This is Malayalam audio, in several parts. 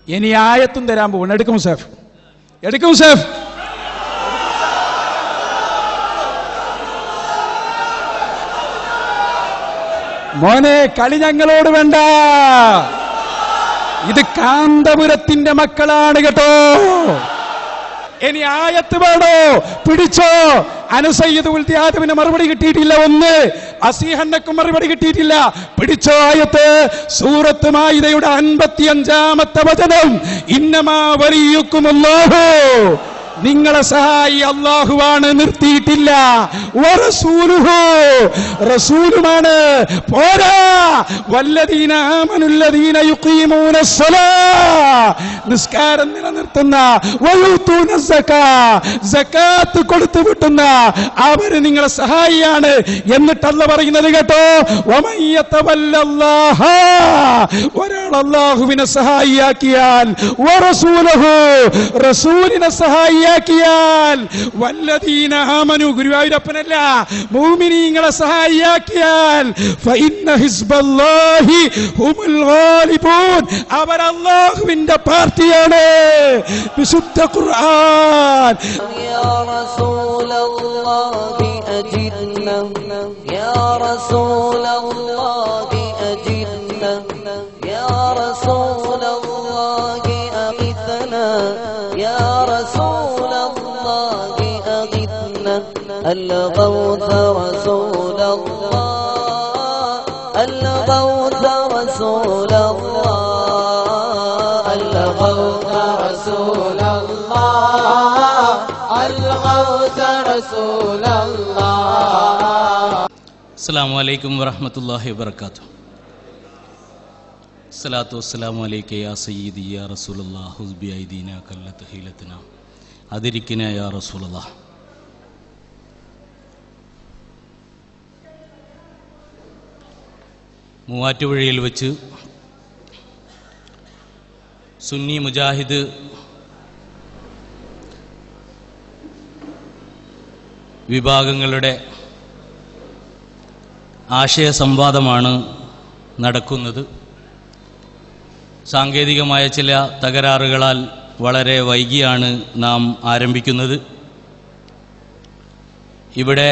ഇനി ആയത്തും തരാൻ പോകണം എടുക്കും സേഫ് എടുക്കും സേഫ് മോനെ കളി ഞങ്ങളോട് വേണ്ട ഇത് കാന്തപുരത്തിന്റെ മക്കളാണ് കേട്ടോ ഇനി ആയത്ത് വേണോ പിടിച്ചോ അനുസയ്യത് ഉൽത്യാദവിന് മറുപടി കിട്ടിയിട്ടില്ല ഒന്ന് അസീഹന്നക്കും മറുപടി കിട്ടിയിട്ടില്ല പിടിച്ചോ ആയത്ത് സൂറത്ത് മായിദയുടെ അൻപത്തി അഞ്ചാമത്തെ വചനം ഇന്നമാ വലിയുക്കുമല്ലാഹു നിങ്ങളെ സഹായി അള്ളാഹുവാണ് നിർത്തിയിട്ടില്ല വറസൂലുഹു റസൂലുമാണ് പോരാ വല്ലദീന ആമനുല്ലദീന യുഖീമൂന സ്വലാ നിസ്കാരം നിലനിർത്തുന്ന വയൂത്തൂന സക്കാ സക്കാത്ത് കൊടുത്തു വിട്ടുന്ന അവര് നിങ്ങളെ സഹായിയാണ് എന്നിട്ടല്ല പറയുന്നത് കേട്ടോ വമയ്യത്തവല്ലല്ലാഹ ഒരാൾ അള്ളാഹുവിനെ സഹായിയാക്കിയാൽ വറസൂലഹു റസൂലിനെ സഹായിയാക്കിയാൽ വല്ലദീന ആമനു ഗുരുവായൂരപ്പനല്ല മൂമിനീങ്ങളെ സഹായിയാക്കിയാൽ ഫഇന്ന ഹിസ്ബല്ലാഹി ഹുമുൽ ഗാലിബൂൻ അവർ അള്ളാഹുവിന്റെ പാർട്ടിയാണ് വിശുദ്ധ ഖുർആൻ يا رسول الله أجدنا يا رسول الله أجدنا يا رسول الله أغثنا يا رسول الله أغثنا الغوث رسول الله الغوث رسول الله الغوث رسول الله الغوث رسول الله അസ്സാം വലൈക്കും വറഹമത്തല്ലാഹി വബർക്കാത്തു സ്വലാത്തു വസ്സലാമു അലൈക്ക യാ സയ്യിദി യാ റസൂലല്ലാ ഹുസ്ബി ഐദീന കല്ലത്ത് ഹീലത്തിന അതിരിക്കിന യാ റസൂലല്ലാ മൂവാറ്റുപുഴയിൽ വെച്ച് സുന്നി മുജാഹിദ് വിഭാഗങ്ങളുടെ ആശയ സംവാദമാണ് നടക്കുന്നത് സാങ്കേതികമായ ചില തകരാറുകളാൽ വളരെ വൈകിയാണ് നാം ആരംഭിക്കുന്നത് ഇവിടെ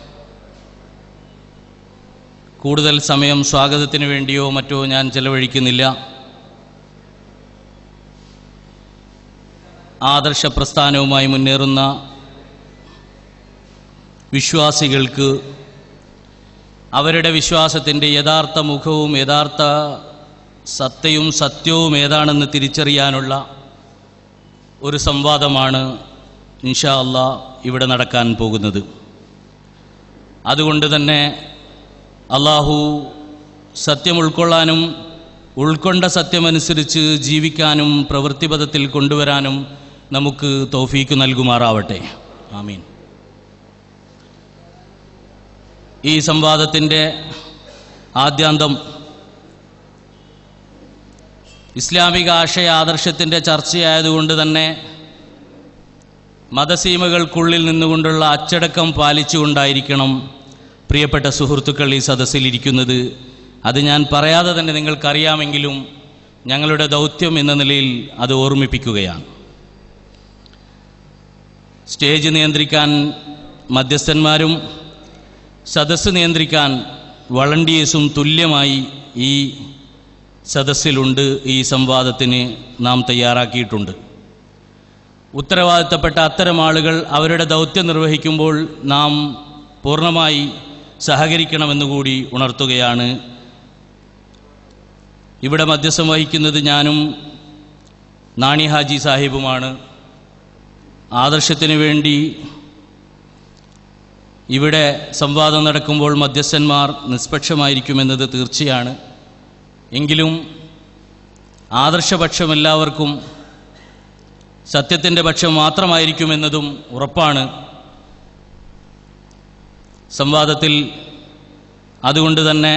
കൂടുതൽ സമയം സ്വാഗതത്തിന് വേണ്ടിയോ മറ്റോ ഞാൻ ചെലവഴിക്കുന്നില്ല ആദർശ പ്രസ്ഥാനവുമായി മുന്നേറുന്ന വിശ്വാസികൾക്ക് അവരുടെ വിശ്വാസത്തിൻ്റെ യഥാർത്ഥ മുഖവും യഥാർത്ഥ സത്തയും സത്യവും ഏതാണെന്ന് തിരിച്ചറിയാനുള്ള ഒരു സംവാദമാണ് ഇൻഷാ അള്ളാ ഇവിടെ നടക്കാൻ പോകുന്നത് അതുകൊണ്ട് തന്നെ അള്ളാഹു സത്യം ഉൾക്കൊള്ളാനും ഉൾക്കൊണ്ട സത്യമനുസരിച്ച് ജീവിക്കാനും പ്രവൃത്തിപഥത്തിൽ കൊണ്ടുവരാനും നമുക്ക് തൗഫീക്ക് നൽകുമാറാവട്ടെ ആമീൻ ഈ സംവാദത്തിൻ്റെ ആദ്യാന്തം ഇസ്ലാമിക ആശയ ആദർശത്തിൻ്റെ ചർച്ചയായതുകൊണ്ട് തന്നെ മതസീമകൾക്കുള്ളിൽ നിന്നുകൊണ്ടുള്ള അച്ചടക്കം പാലിച്ചുകൊണ്ടായിരിക്കണം പ്രിയപ്പെട്ട സുഹൃത്തുക്കൾ ഈ സദസ്സിലിരിക്കുന്നത് അത് ഞാൻ പറയാതെ തന്നെ നിങ്ങൾക്കറിയാമെങ്കിലും ഞങ്ങളുടെ ദൗത്യം എന്ന നിലയിൽ അത് ഓർമ്മിപ്പിക്കുകയാണ് സ്റ്റേജ് നിയന്ത്രിക്കാൻ മധ്യസ്ഥന്മാരും സദസ്സ് നിയന്ത്രിക്കാൻ വളണ്ടിയേഴ്സും തുല്യമായി ഈ സദസ്സിലുണ്ട് ഈ സംവാദത്തിന് നാം തയ്യാറാക്കിയിട്ടുണ്ട് ഉത്തരവാദിത്തപ്പെട്ട അത്തരം ആളുകൾ അവരുടെ ദൗത്യം നിർവഹിക്കുമ്പോൾ നാം പൂർണ്ണമായി സഹകരിക്കണമെന്നുകൂടി ഉണർത്തുകയാണ് ഇവിടെ മധ്യസ്ഥം വഹിക്കുന്നത് ഞാനും നാണി ഹാജി സാഹിബുമാണ് ആദർശത്തിന് വേണ്ടി ഇവിടെ സംവാദം നടക്കുമ്പോൾ മധ്യസ്ഥന്മാർ നിഷ്പക്ഷമായിരിക്കുമെന്നത് തീർച്ചയാണ് എങ്കിലും ആദർശപക്ഷം എല്ലാവർക്കും സത്യത്തിൻ്റെ പക്ഷം മാത്രമായിരിക്കുമെന്നതും ഉറപ്പാണ് സംവാദത്തിൽ അതുകൊണ്ട് തന്നെ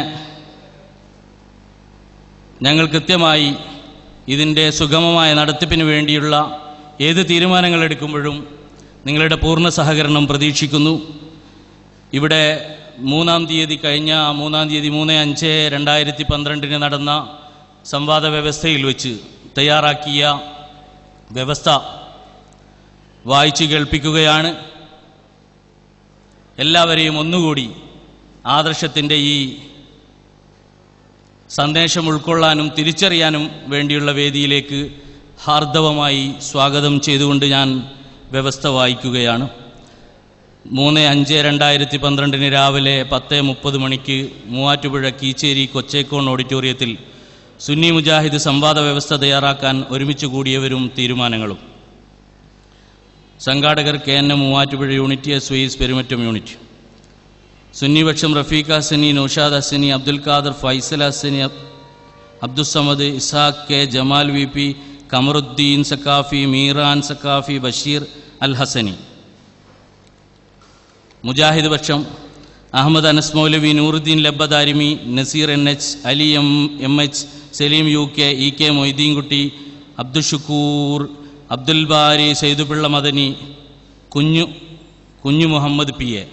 ഞങ്ങൾ കൃത്യമായി ഇതിൻ്റെ സുഗമമായ നടത്തിപ്പിന് വേണ്ടിയുള്ള ഏത് തീരുമാനങ്ങൾ എടുക്കുമ്പോഴും നിങ്ങളുടെ പൂർണ്ണ സഹകരണം പ്രതീക്ഷിക്കുന്നു ഇവിടെ മൂന്നാം തീയതി കഴിഞ്ഞ മൂന്നാം തീയതി മൂന്ന് അഞ്ച് രണ്ടായിരത്തി പന്ത്രണ്ടിന് നടന്ന സംവാദ വ്യവസ്ഥയിൽ വെച്ച് തയ്യാറാക്കിയ വ്യവസ്ഥ വായിച്ചു കേൾപ്പിക്കുകയാണ് എല്ലാവരെയും ഒന്നുകൂടി ആദർശത്തിൻ്റെ ഈ സന്ദേശം ഉൾക്കൊള്ളാനും തിരിച്ചറിയാനും വേണ്ടിയുള്ള വേദിയിലേക്ക് ഹാർദവമായി സ്വാഗതം ചെയ്തുകൊണ്ട് ഞാൻ വ്യവസ്ഥ വായിക്കുകയാണ് മൂന്ന് അഞ്ച് രണ്ടായിരത്തി പന്ത്രണ്ടിന് രാവിലെ പത്ത് മുപ്പത് മണിക്ക് മൂവാറ്റുപുഴ കീച്ചേരി കൊച്ചേക്കോൺ ഓഡിറ്റോറിയത്തിൽ സുന്നി മുജാഹിദ് സംവാദ വ്യവസ്ഥ തയ്യാറാക്കാൻ ഒരുമിച്ച് കൂടിയവരും തീരുമാനങ്ങളും സംഘാടകർ K N M Muvattupuzha unit S Y S Perumattam unit സുന്നിപക്ഷം റഫീഖ് ഹസനി നൌഷാദ് ഹസനി അബ്ദുൽ ഖാദർ ഫൈസൽ ഹസനി അബ്- Abdussamad Ishaq K Jamal V P Kamaruddin Saqafi Meeran Saqafi Basheer Al Hasani Mujahid പക്ഷം Ahammed Anas Moulavi Nooruddin Labbadarimi Naseer N H Ali M M H Saleem U K E K Moideenkutty Abdushukoor Abdul Bari Saidupilla Madani Kunju Kunju Muhammad P A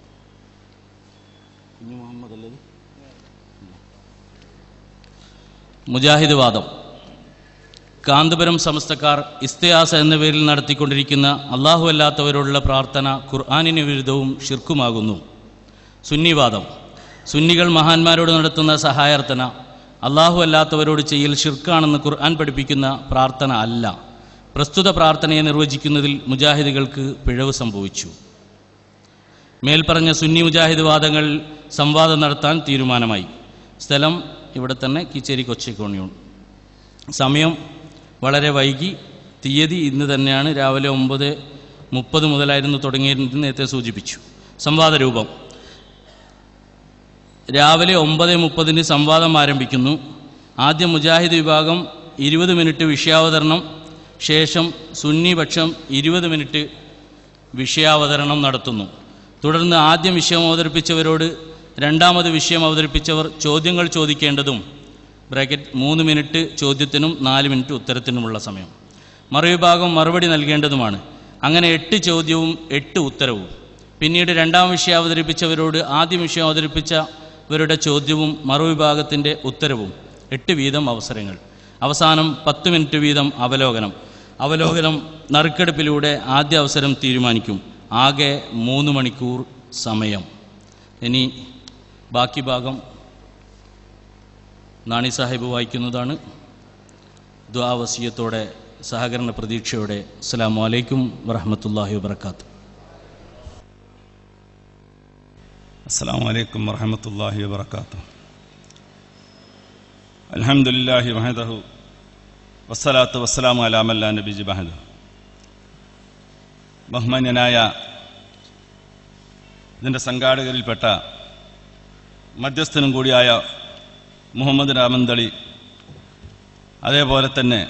Mujahid വാദം കാന്തപുരം സമസ്തക്കാർ ഇസ്തയാസ എന്ന പേരിൽ നടത്തിക്കൊണ്ടിരിക്കുന്ന അള്ളാഹു അല്ലാത്തവരോടുള്ള പ്രാർത്ഥന ഖുർആാനിന് വിരുദ്ധവും ഷിർക്കുമാകുന്നു സുന്നിവാദം സുന്നികൾ മഹാന്മാരോട് നടത്തുന്ന സഹായാർത്ഥന അള്ളാഹു അല്ലാത്തവരോട് ചെയ്യൽ ഷിർക്കാണെന്ന് ഖുർആൻ പഠിപ്പിക്കുന്ന പ്രാർത്ഥന അല്ല പ്രസ്തുത പ്രാർത്ഥനയെ നിർവചിക്കുന്നതിൽ മുജാഹിദുകൾക്ക് പിഴവ് സംഭവിച്ചു മേൽപ്പറഞ്ഞ സുന്നി മുജാഹിദ് വാദങ്ങൾ സംവാദം നടത്താൻ തീരുമാനമായി സ്ഥലം ഇവിടെ തന്നെ കീച്ചേരി കൊച്ചിക്കോണിയൂൺ സമയം വളരെ വൈകി തീയതി ഇന്ന് തന്നെയാണ് രാവിലെ ഒമ്പത് മുപ്പത് മുതലായിരുന്നു തുടങ്ങിയത് നേരത്തെ സൂചിപ്പിച്ചു സംവാദ രൂപം രാവിലെ ഒമ്പത് മുപ്പതിന് സംവാദം ആരംഭിക്കുന്നു ആദ്യം മുജാഹിദ് വിഭാഗം ഇരുപത് മിനിറ്റ് വിഷയാവതരണം ശേഷം സുന്നി പക്ഷം ഇരുപത് മിനിറ്റ് വിഷയാവതരണം നടത്തുന്നു തുടർന്ന് ആദ്യം വിഷയം അവതരിപ്പിച്ചവരോട് രണ്ടാമത് വിഷയം അവതരിപ്പിച്ചവർ ചോദ്യങ്ങൾ ചോദിക്കേണ്ടതും ബ്രാക്കറ്റ് മൂന്ന് മിനിറ്റ് ചോദ്യത്തിനും നാല് മിനിറ്റ് ഉത്തരത്തിനുമുള്ള സമയം മറുവിഭാഗം മറുപടി നൽകേണ്ടതുമാണ് അങ്ങനെ എട്ട് ചോദ്യവും എട്ട് ഉത്തരവും പിന്നീട് രണ്ടാം വിഷയം അവതരിപ്പിച്ചവരോട് ആദ്യം വിഷയം അവതരിപ്പിച്ചവരുടെ ചോദ്യവും മറുവിഭാഗത്തിൻ്റെ ഉത്തരവും എട്ട് വീതം അവസരങ്ങൾ അവസാനം പത്ത് മിനിറ്റ് വീതം അവലോകനം അവലോകനം നറുക്കെടുപ്പിലൂടെ ആദ്യ അവസരം തീരുമാനിക്കും ആകെ മൂന്ന് മണിക്കൂർ സമയം ഇനി ബാക്കി ഭാഗം നാണി സാഹിബ് വായിക്കുന്നതാണ് ദ്വാവസീയത്തോടെ സഹകരണ പ്രതീക്ഷയോടെ അസ്സാം വലൈക്കും വറഹമത്തല്ലാഹി വാബർക്കാത്തു السلام عليكم ورحمة الله وبركاته الحمد لله وحده والصلاة والسلام على من لا نبي بعده ബഹുമാന്യനായ ഇതിൻ്റെ സംഘാടകരിൽപ്പെട്ട മധ്യസ്ഥനും കൂടിയായ മുഹമ്മദ് രാമന്തളി അതേപോലെ തന്നെ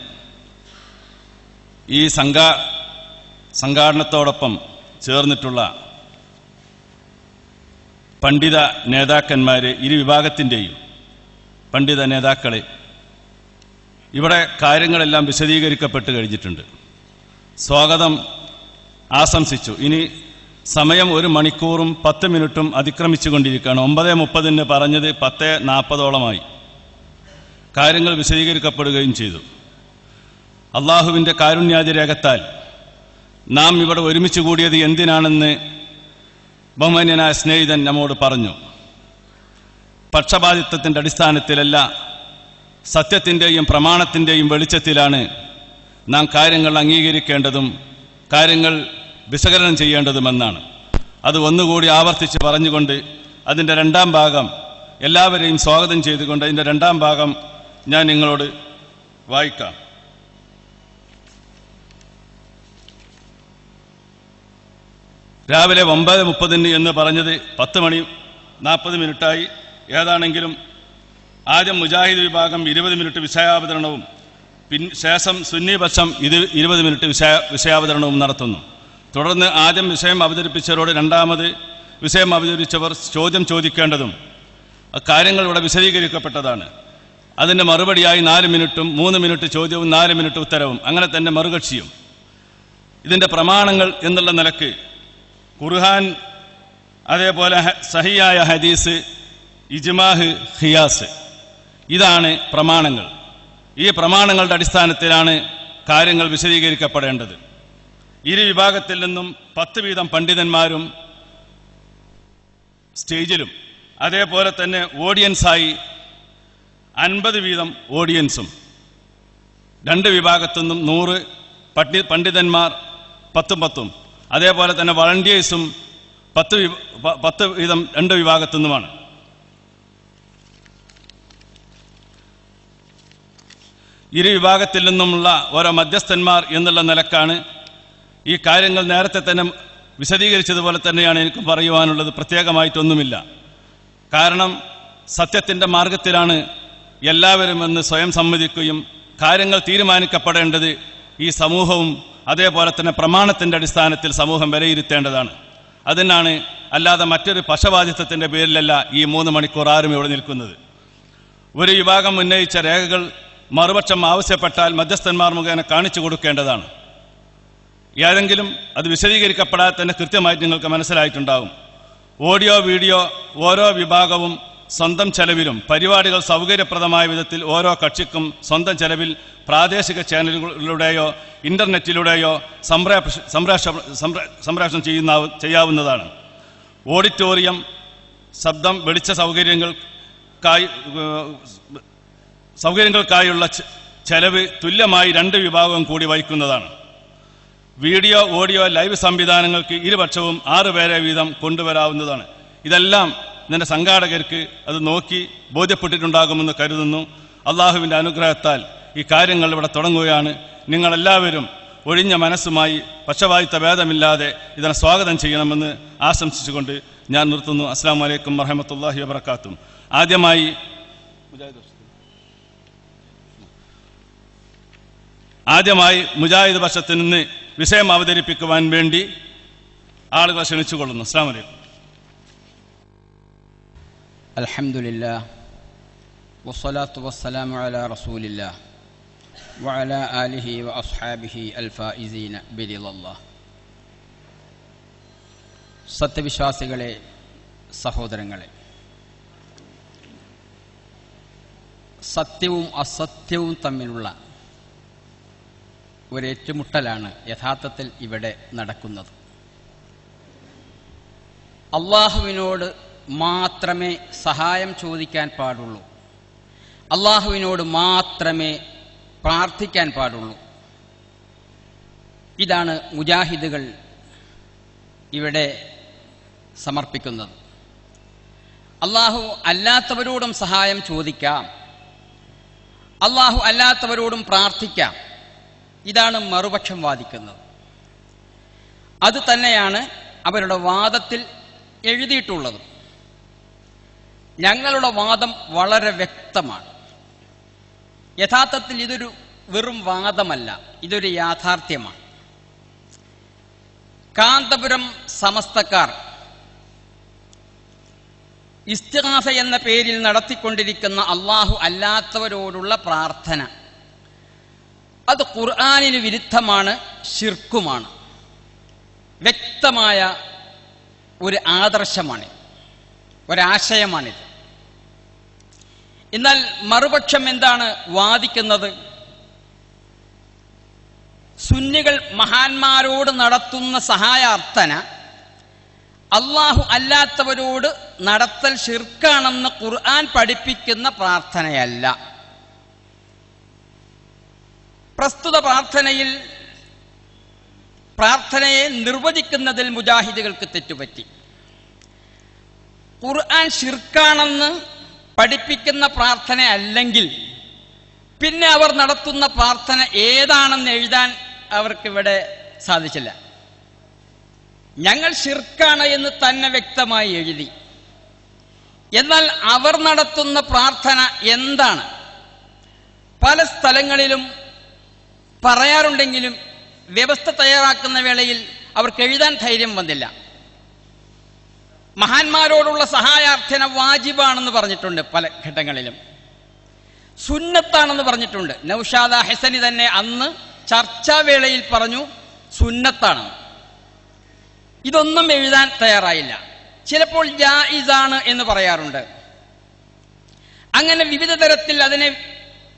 ഈ സംഘാ സംഘാടനത്തോടൊപ്പം ചേർന്നിട്ടുള്ള പണ്ഡിത നേതാക്കന്മാരെ ഇരു വിഭാഗത്തിൻ്റെയും പണ്ഡിത നേതാക്കളെ ഇവിടെ കാര്യങ്ങളെല്ലാം വിശദീകരിക്കപ്പെട്ട് കഴിഞ്ഞിട്ടുണ്ട് സ്വാഗതം ആശംസിച്ചു ഇനി സമയം ഒരു മണിക്കൂറും പത്ത് മിനിറ്റും അതിക്രമിച്ചുകൊണ്ടിരിക്കുകയാണ് ഒമ്പത് മുപ്പതിന് പറഞ്ഞത് പത്ത് നാൽപ്പതോളമായി കാര്യങ്ങൾ വിശദീകരിക്കപ്പെടുകയും ചെയ്തു അള്ളാഹുവിൻ്റെ കാരുണ്യാതിരേഖത്താൽ നാം ഇവിടെ ഒരുമിച്ച് കൂടിയത് എന്തിനാണെന്ന് ബഹുമാന്യനായ സ്നേഹിതൻ നമ്മോട് പറഞ്ഞു പക്ഷപാതിത്വത്തിൻ്റെ അടിസ്ഥാനത്തിലല്ല സത്യത്തിൻ്റെയും പ്രമാണത്തിൻ്റെയും വെളിച്ചത്തിലാണ് നാം കാര്യങ്ങൾ അംഗീകരിക്കേണ്ടതും കാര്യങ്ങൾ വിശകലനം ചെയ്യേണ്ടതുമെന്നാണ് അത് ഒന്നുകൂടി ആവർത്തിച്ച് പറഞ്ഞുകൊണ്ട് അതിൻ്റെ രണ്ടാം ഭാഗം എല്ലാവരെയും സ്വാഗതം ചെയ്തുകൊണ്ട് അതിൻ്റെ രണ്ടാം ഭാഗം ഞാൻ നിങ്ങളോട് വായിക്കാം രാവിലെ ഒമ്പത് മുപ്പതിന് എന്ന് പറഞ്ഞത് പത്ത് മണി നാൽപ്പത് മിനിറ്റായി ഏതാണെങ്കിലും ആദ്യം മുജാഹിദ് വിഭാഗം ഇരുപത് മിനിറ്റ് വിഷയാവതരണവും പിൻ ശേഷം സുന്നി പക്ഷം ഇത് ഇരുപത് മിനിറ്റ് വിഷയ വിഷയാവതരണവും നടത്തുന്നു തുടർന്ന് ആദ്യം വിഷയം അവതരിപ്പിച്ചവരോട് രണ്ടാമത് വിഷയം അവതരിപ്പിച്ചവർ ചോദ്യം ചോദിക്കേണ്ടതും ആ കാര്യങ്ങൾ ഇവിടെ വിശദീകരിക്കപ്പെട്ടതാണ് അതിൻ്റെ മറുപടിയായി നാല് മിനിറ്റും മൂന്ന് മിനിറ്റ് ചോദ്യവും നാല് മിനിറ്റ് ഉത്തരവും അങ്ങനെ തന്നെ മറുകക്ഷിയും ഇതിൻ്റെ പ്രമാണങ്ങൾ എന്നുള്ള നിലക്ക് ഖുർഹാൻ അതേപോലെ ഹ- സഹിയായ ഹദീസ് ഇജ്മാഹ് ഖിയാസ് ഇതാണ് പ്രമാണങ്ങൾ ഈ പ്രമാണങ്ങളുടെ അടിസ്ഥാനത്തിലാണ് കാര്യങ്ങൾ വിശദീകരിക്കപ്പെടേണ്ടത് ഇരു വിഭാഗത്തിൽ നിന്നും പത്ത് വീതം പണ്ഡിതന്മാരും സ്റ്റേജിലും അതേപോലെ തന്നെ ഓഡിയൻസായി അൻപത് വീതം ഓഡിയൻസും രണ്ട് വിഭാഗത്തു നിന്നും നൂറ് പണ്ഡി പണ്ഡിതന്മാർ പത്തും പത്തും അതേപോലെ തന്നെ വളണ്ടിയേഴ്സും പത്ത് വിഭ- പ- പത്ത് വീതം രണ്ട് വിഭാഗത്തു നിന്നുമാണ് ഇരു വിഭാഗത്തിൽ നിന്നുമുള്ള ഓരോ മധ്യസ്ഥന്മാർ എന്നുള്ള നിലക്കാണ് ഈ കാര്യങ്ങൾ നേരത്തെ തന്നെ വിശദീകരിച്ചതുപോലെ തന്നെയാണ് എനിക്ക് പറയുവാനുള്ളത് പ്രത്യേകമായിട്ടൊന്നുമില്ല കാരണം സത്യത്തിൻ്റെ മാർഗത്തിലാണ് എല്ലാവരും എന്ന് സ്വയം സമ്മതിക്കുകയും കാര്യങ്ങൾ തീരുമാനിക്കപ്പെടേണ്ടത് ഈ സമൂഹവും അതേപോലെ തന്നെ പ്രമാണത്തിൻ്റെ അടിസ്ഥാനത്തിൽ സമൂഹം വിലയിരുത്തേണ്ടതാണ് അതിനാണ് അല്ലാതെ മറ്റൊരു പക്ഷപാതിത്വത്തിൻ്റെ പേരിലല്ല ഈ മൂന്ന് മണിക്കൂർ ആരും ഇവിടെ നിൽക്കുന്നത് ഒരു വിഭാഗം ഉന്നയിച്ച രേഖകൾ മറുപക്ഷം ആവശ്യപ്പെട്ടാൽ മധ്യസ്ഥന്മാർ മുഖേന കാണിച്ചു കൊടുക്കേണ്ടതാണ് ഏതെങ്കിലും അത് വിശദീകരിക്കപ്പെടാതെ തന്നെ കൃത്യമായിട്ട് നിങ്ങൾക്ക് മനസ്സിലായിട്ടുണ്ടാകും ഓഡിയോ വീഡിയോ ഓരോ വിഭാഗവും സ്വന്തം ചെലവിലും പരിപാടികൾ സൗകര്യപ്രദമായ വിധത്തിൽ ഓരോ കക്ഷിക്കും സ്വന്തം ചെലവിൽ പ്രാദേശിക ചാനലുകളിലൂടെയോ ഇന്റർനെറ്റിലൂടെയോ സംപ്രേഷ സംപ്രേഷ സംപ്രേ- സംപ്രേഷണം ചെയ്യുന്ന ചെയ്യാവുന്നതാണ് ഓഡിറ്റോറിയം ശബ്ദം വെളിച്ച സൗകര്യങ്ങൾക്കായി ഏഹ്, സൗകര്യങ്ങൾക്കായുള്ള ചെ- ചെലവ് തുല്യമായി രണ്ട് വിഭാഗവും കൂടി വഹിക്കുന്നതാണ് വീഡിയോ ഓഡിയോ ലൈവ് സംവിധാനങ്ങൾക്ക് ഇരുപക്ഷവും ആറ് പേരെ വീതം കൊണ്ടുവരാവുന്നതാണ് ഇതെല്ലാം ഇതിൻ്റെ സംഘാടകർക്ക് അത് നോക്കി ബോധ്യപ്പെട്ടിട്ടുണ്ടാകുമെന്ന് കരുതുന്നു അള്ളാഹുവിൻ്റെ അനുഗ്രഹത്താൽ ഈ കാര്യങ്ങൾ ഇവിടെ തുടങ്ങുകയാണ് നിങ്ങളെല്ലാവരും ഒഴിഞ്ഞ മനസ്സുമായി പക്ഷപാതിത്വ ഭേദമില്ലാതെ ഇതിനെ സ്വാഗതം ചെയ്യണമെന്ന് ആശംസിച്ചുകൊണ്ട് ഞാൻ നിർത്തുന്നു അസ്സാം വലൈക്കും വറഹമത്തല്ലാഹി വബർക്കാത്തും ആദ്യമായി ആദ്യമായി മുജാഹിദ് പക്ഷത്തിൽ നിന്ന് വിഷയം അവതരിപ്പിക്കുവാൻ വേണ്ടി ആളുകളെ ക്ഷണിച്ചുകൊള്ളുന്നു അസ്സാം വലൈക്കും الحمد لله والصلاة والسلام على رسول الله وعلى آله وأصحابه الفائزين برضا الله സത്യവിശ്വാസികളെ സഹോദരങ്ങളെ സത്യവും അസത്യവും തമ്മിലുള്ള ഒരു ഏറ്റുമുട്ടലാണ് യഥാർത്ഥത്തിൽ ഇവിടെ നടക്കുന്നത് അള്ളാഹുവിനോട് മാത്രമേ സഹായം ചോദിക്കാൻ പാടുള്ളൂ അള്ളാഹുവിനോട് മാത്രമേ പ്രാർത്ഥിക്കാൻ പാടുള്ളൂ ഇതാണ് മുജാഹിദുകൾ ഇവിടെ സമർപ്പിക്കുന്നത് അള്ളാഹു അല്ലാത്തവരോടും സഹായം ചോദിക്കാം അള്ളാഹു അല്ലാത്തവരോടും പ്രാർത്ഥിക്കാം ഇതാണ് മറുപക്ഷം വാദിക്കുന്നത് അത് തന്നെയാണ് അവരുടെ വാദത്തിൽ എഴുതിയിട്ടുള്ളത് ഞങ്ങളുടെ വാദം വളരെ വ്യക്തമാണ് യഥാർത്ഥത്തിൽ ഇതൊരു വെറും വാദമല്ല ഇതൊരു യാഥാർത്ഥ്യമാണ് കാന്തപുരം സമസ്തക്കാർ ഇസ്തിഹാസ എന്ന പേരിൽ നടത്തിക്കൊണ്ടിരിക്കുന്ന അള്ളാഹു അല്ലാത്തവരോടുള്ള പ്രാർത്ഥന അത് ഖുർആാനിന് വിരുദ്ധമാണ് ഷിർക്കുമാണ് വ്യക്തമായ ഒരു ആദർശമാണിത് ഒരാശയമാണിത് എന്നാൽ മറുപക്ഷം എന്താണ് വാദിക്കുന്നത് സുന്നികൾ മഹാന്മാരോട് നടത്തുന്ന സഹായാർത്ഥന അള്ളാഹു അല്ലാത്തവരോട് നടത്തൽ ഷിർക്കാണെന്ന് ഖുർആൻ പഠിപ്പിക്കുന്ന പ്രാർത്ഥനയല്ല പ്രസ്തുത പ്രാർത്ഥനയിൽ പ്രാർത്ഥനയെ നിർവചിക്കുന്നതിൽ മുജാഹിദുകൾക്ക് തെറ്റുപറ്റി ഖുർആൻ ഷിർക്കാണെന്ന് പഠിപ്പിക്കുന്ന പ്രാർത്ഥന അല്ലെങ്കിൽ പിന്നെ അവർ നടത്തുന്ന പ്രാർത്ഥന ഏതാണെന്ന് എഴുതാൻ അവർക്കിവിടെ സാധിച്ചില്ല ഞങ്ങൾ ഷിർക്കാണ് എന്ന് തന്നെ വ്യക്തമായി എഴുതി എന്നാൽ അവർ നടത്തുന്ന പ്രാർത്ഥന എന്താണ് പല സ്ഥലങ്ങളിലും പറയാറുണ്ടെങ്കിലും വ്യവസ്ഥ തയ്യാറാക്കുന്ന വേളയിൽ അവർക്ക് എഴുതാൻ ധൈര്യം വന്നില്ല മഹാന്മാരോടുള്ള സഹായാർത്ഥന വാജിബാണെന്ന് പറഞ്ഞിട്ടുണ്ട് പല ഘട്ടങ്ങളിലും സുന്നത്താണെന്ന് പറഞ്ഞിട്ടുണ്ട് നൌഷാദ ഹസനി തന്നെ അന്ന് ചർച്ചാവേളയിൽ പറഞ്ഞു സുന്നത്താണെന്ന് ഇതൊന്നും എഴുതാൻ തയ്യാറായില്ല ചിലപ്പോൾ ജായിസാണ് എന്ന് പറയാറുണ്ട് അങ്ങനെ വിവിധ തരത്തിൽ അതിനെ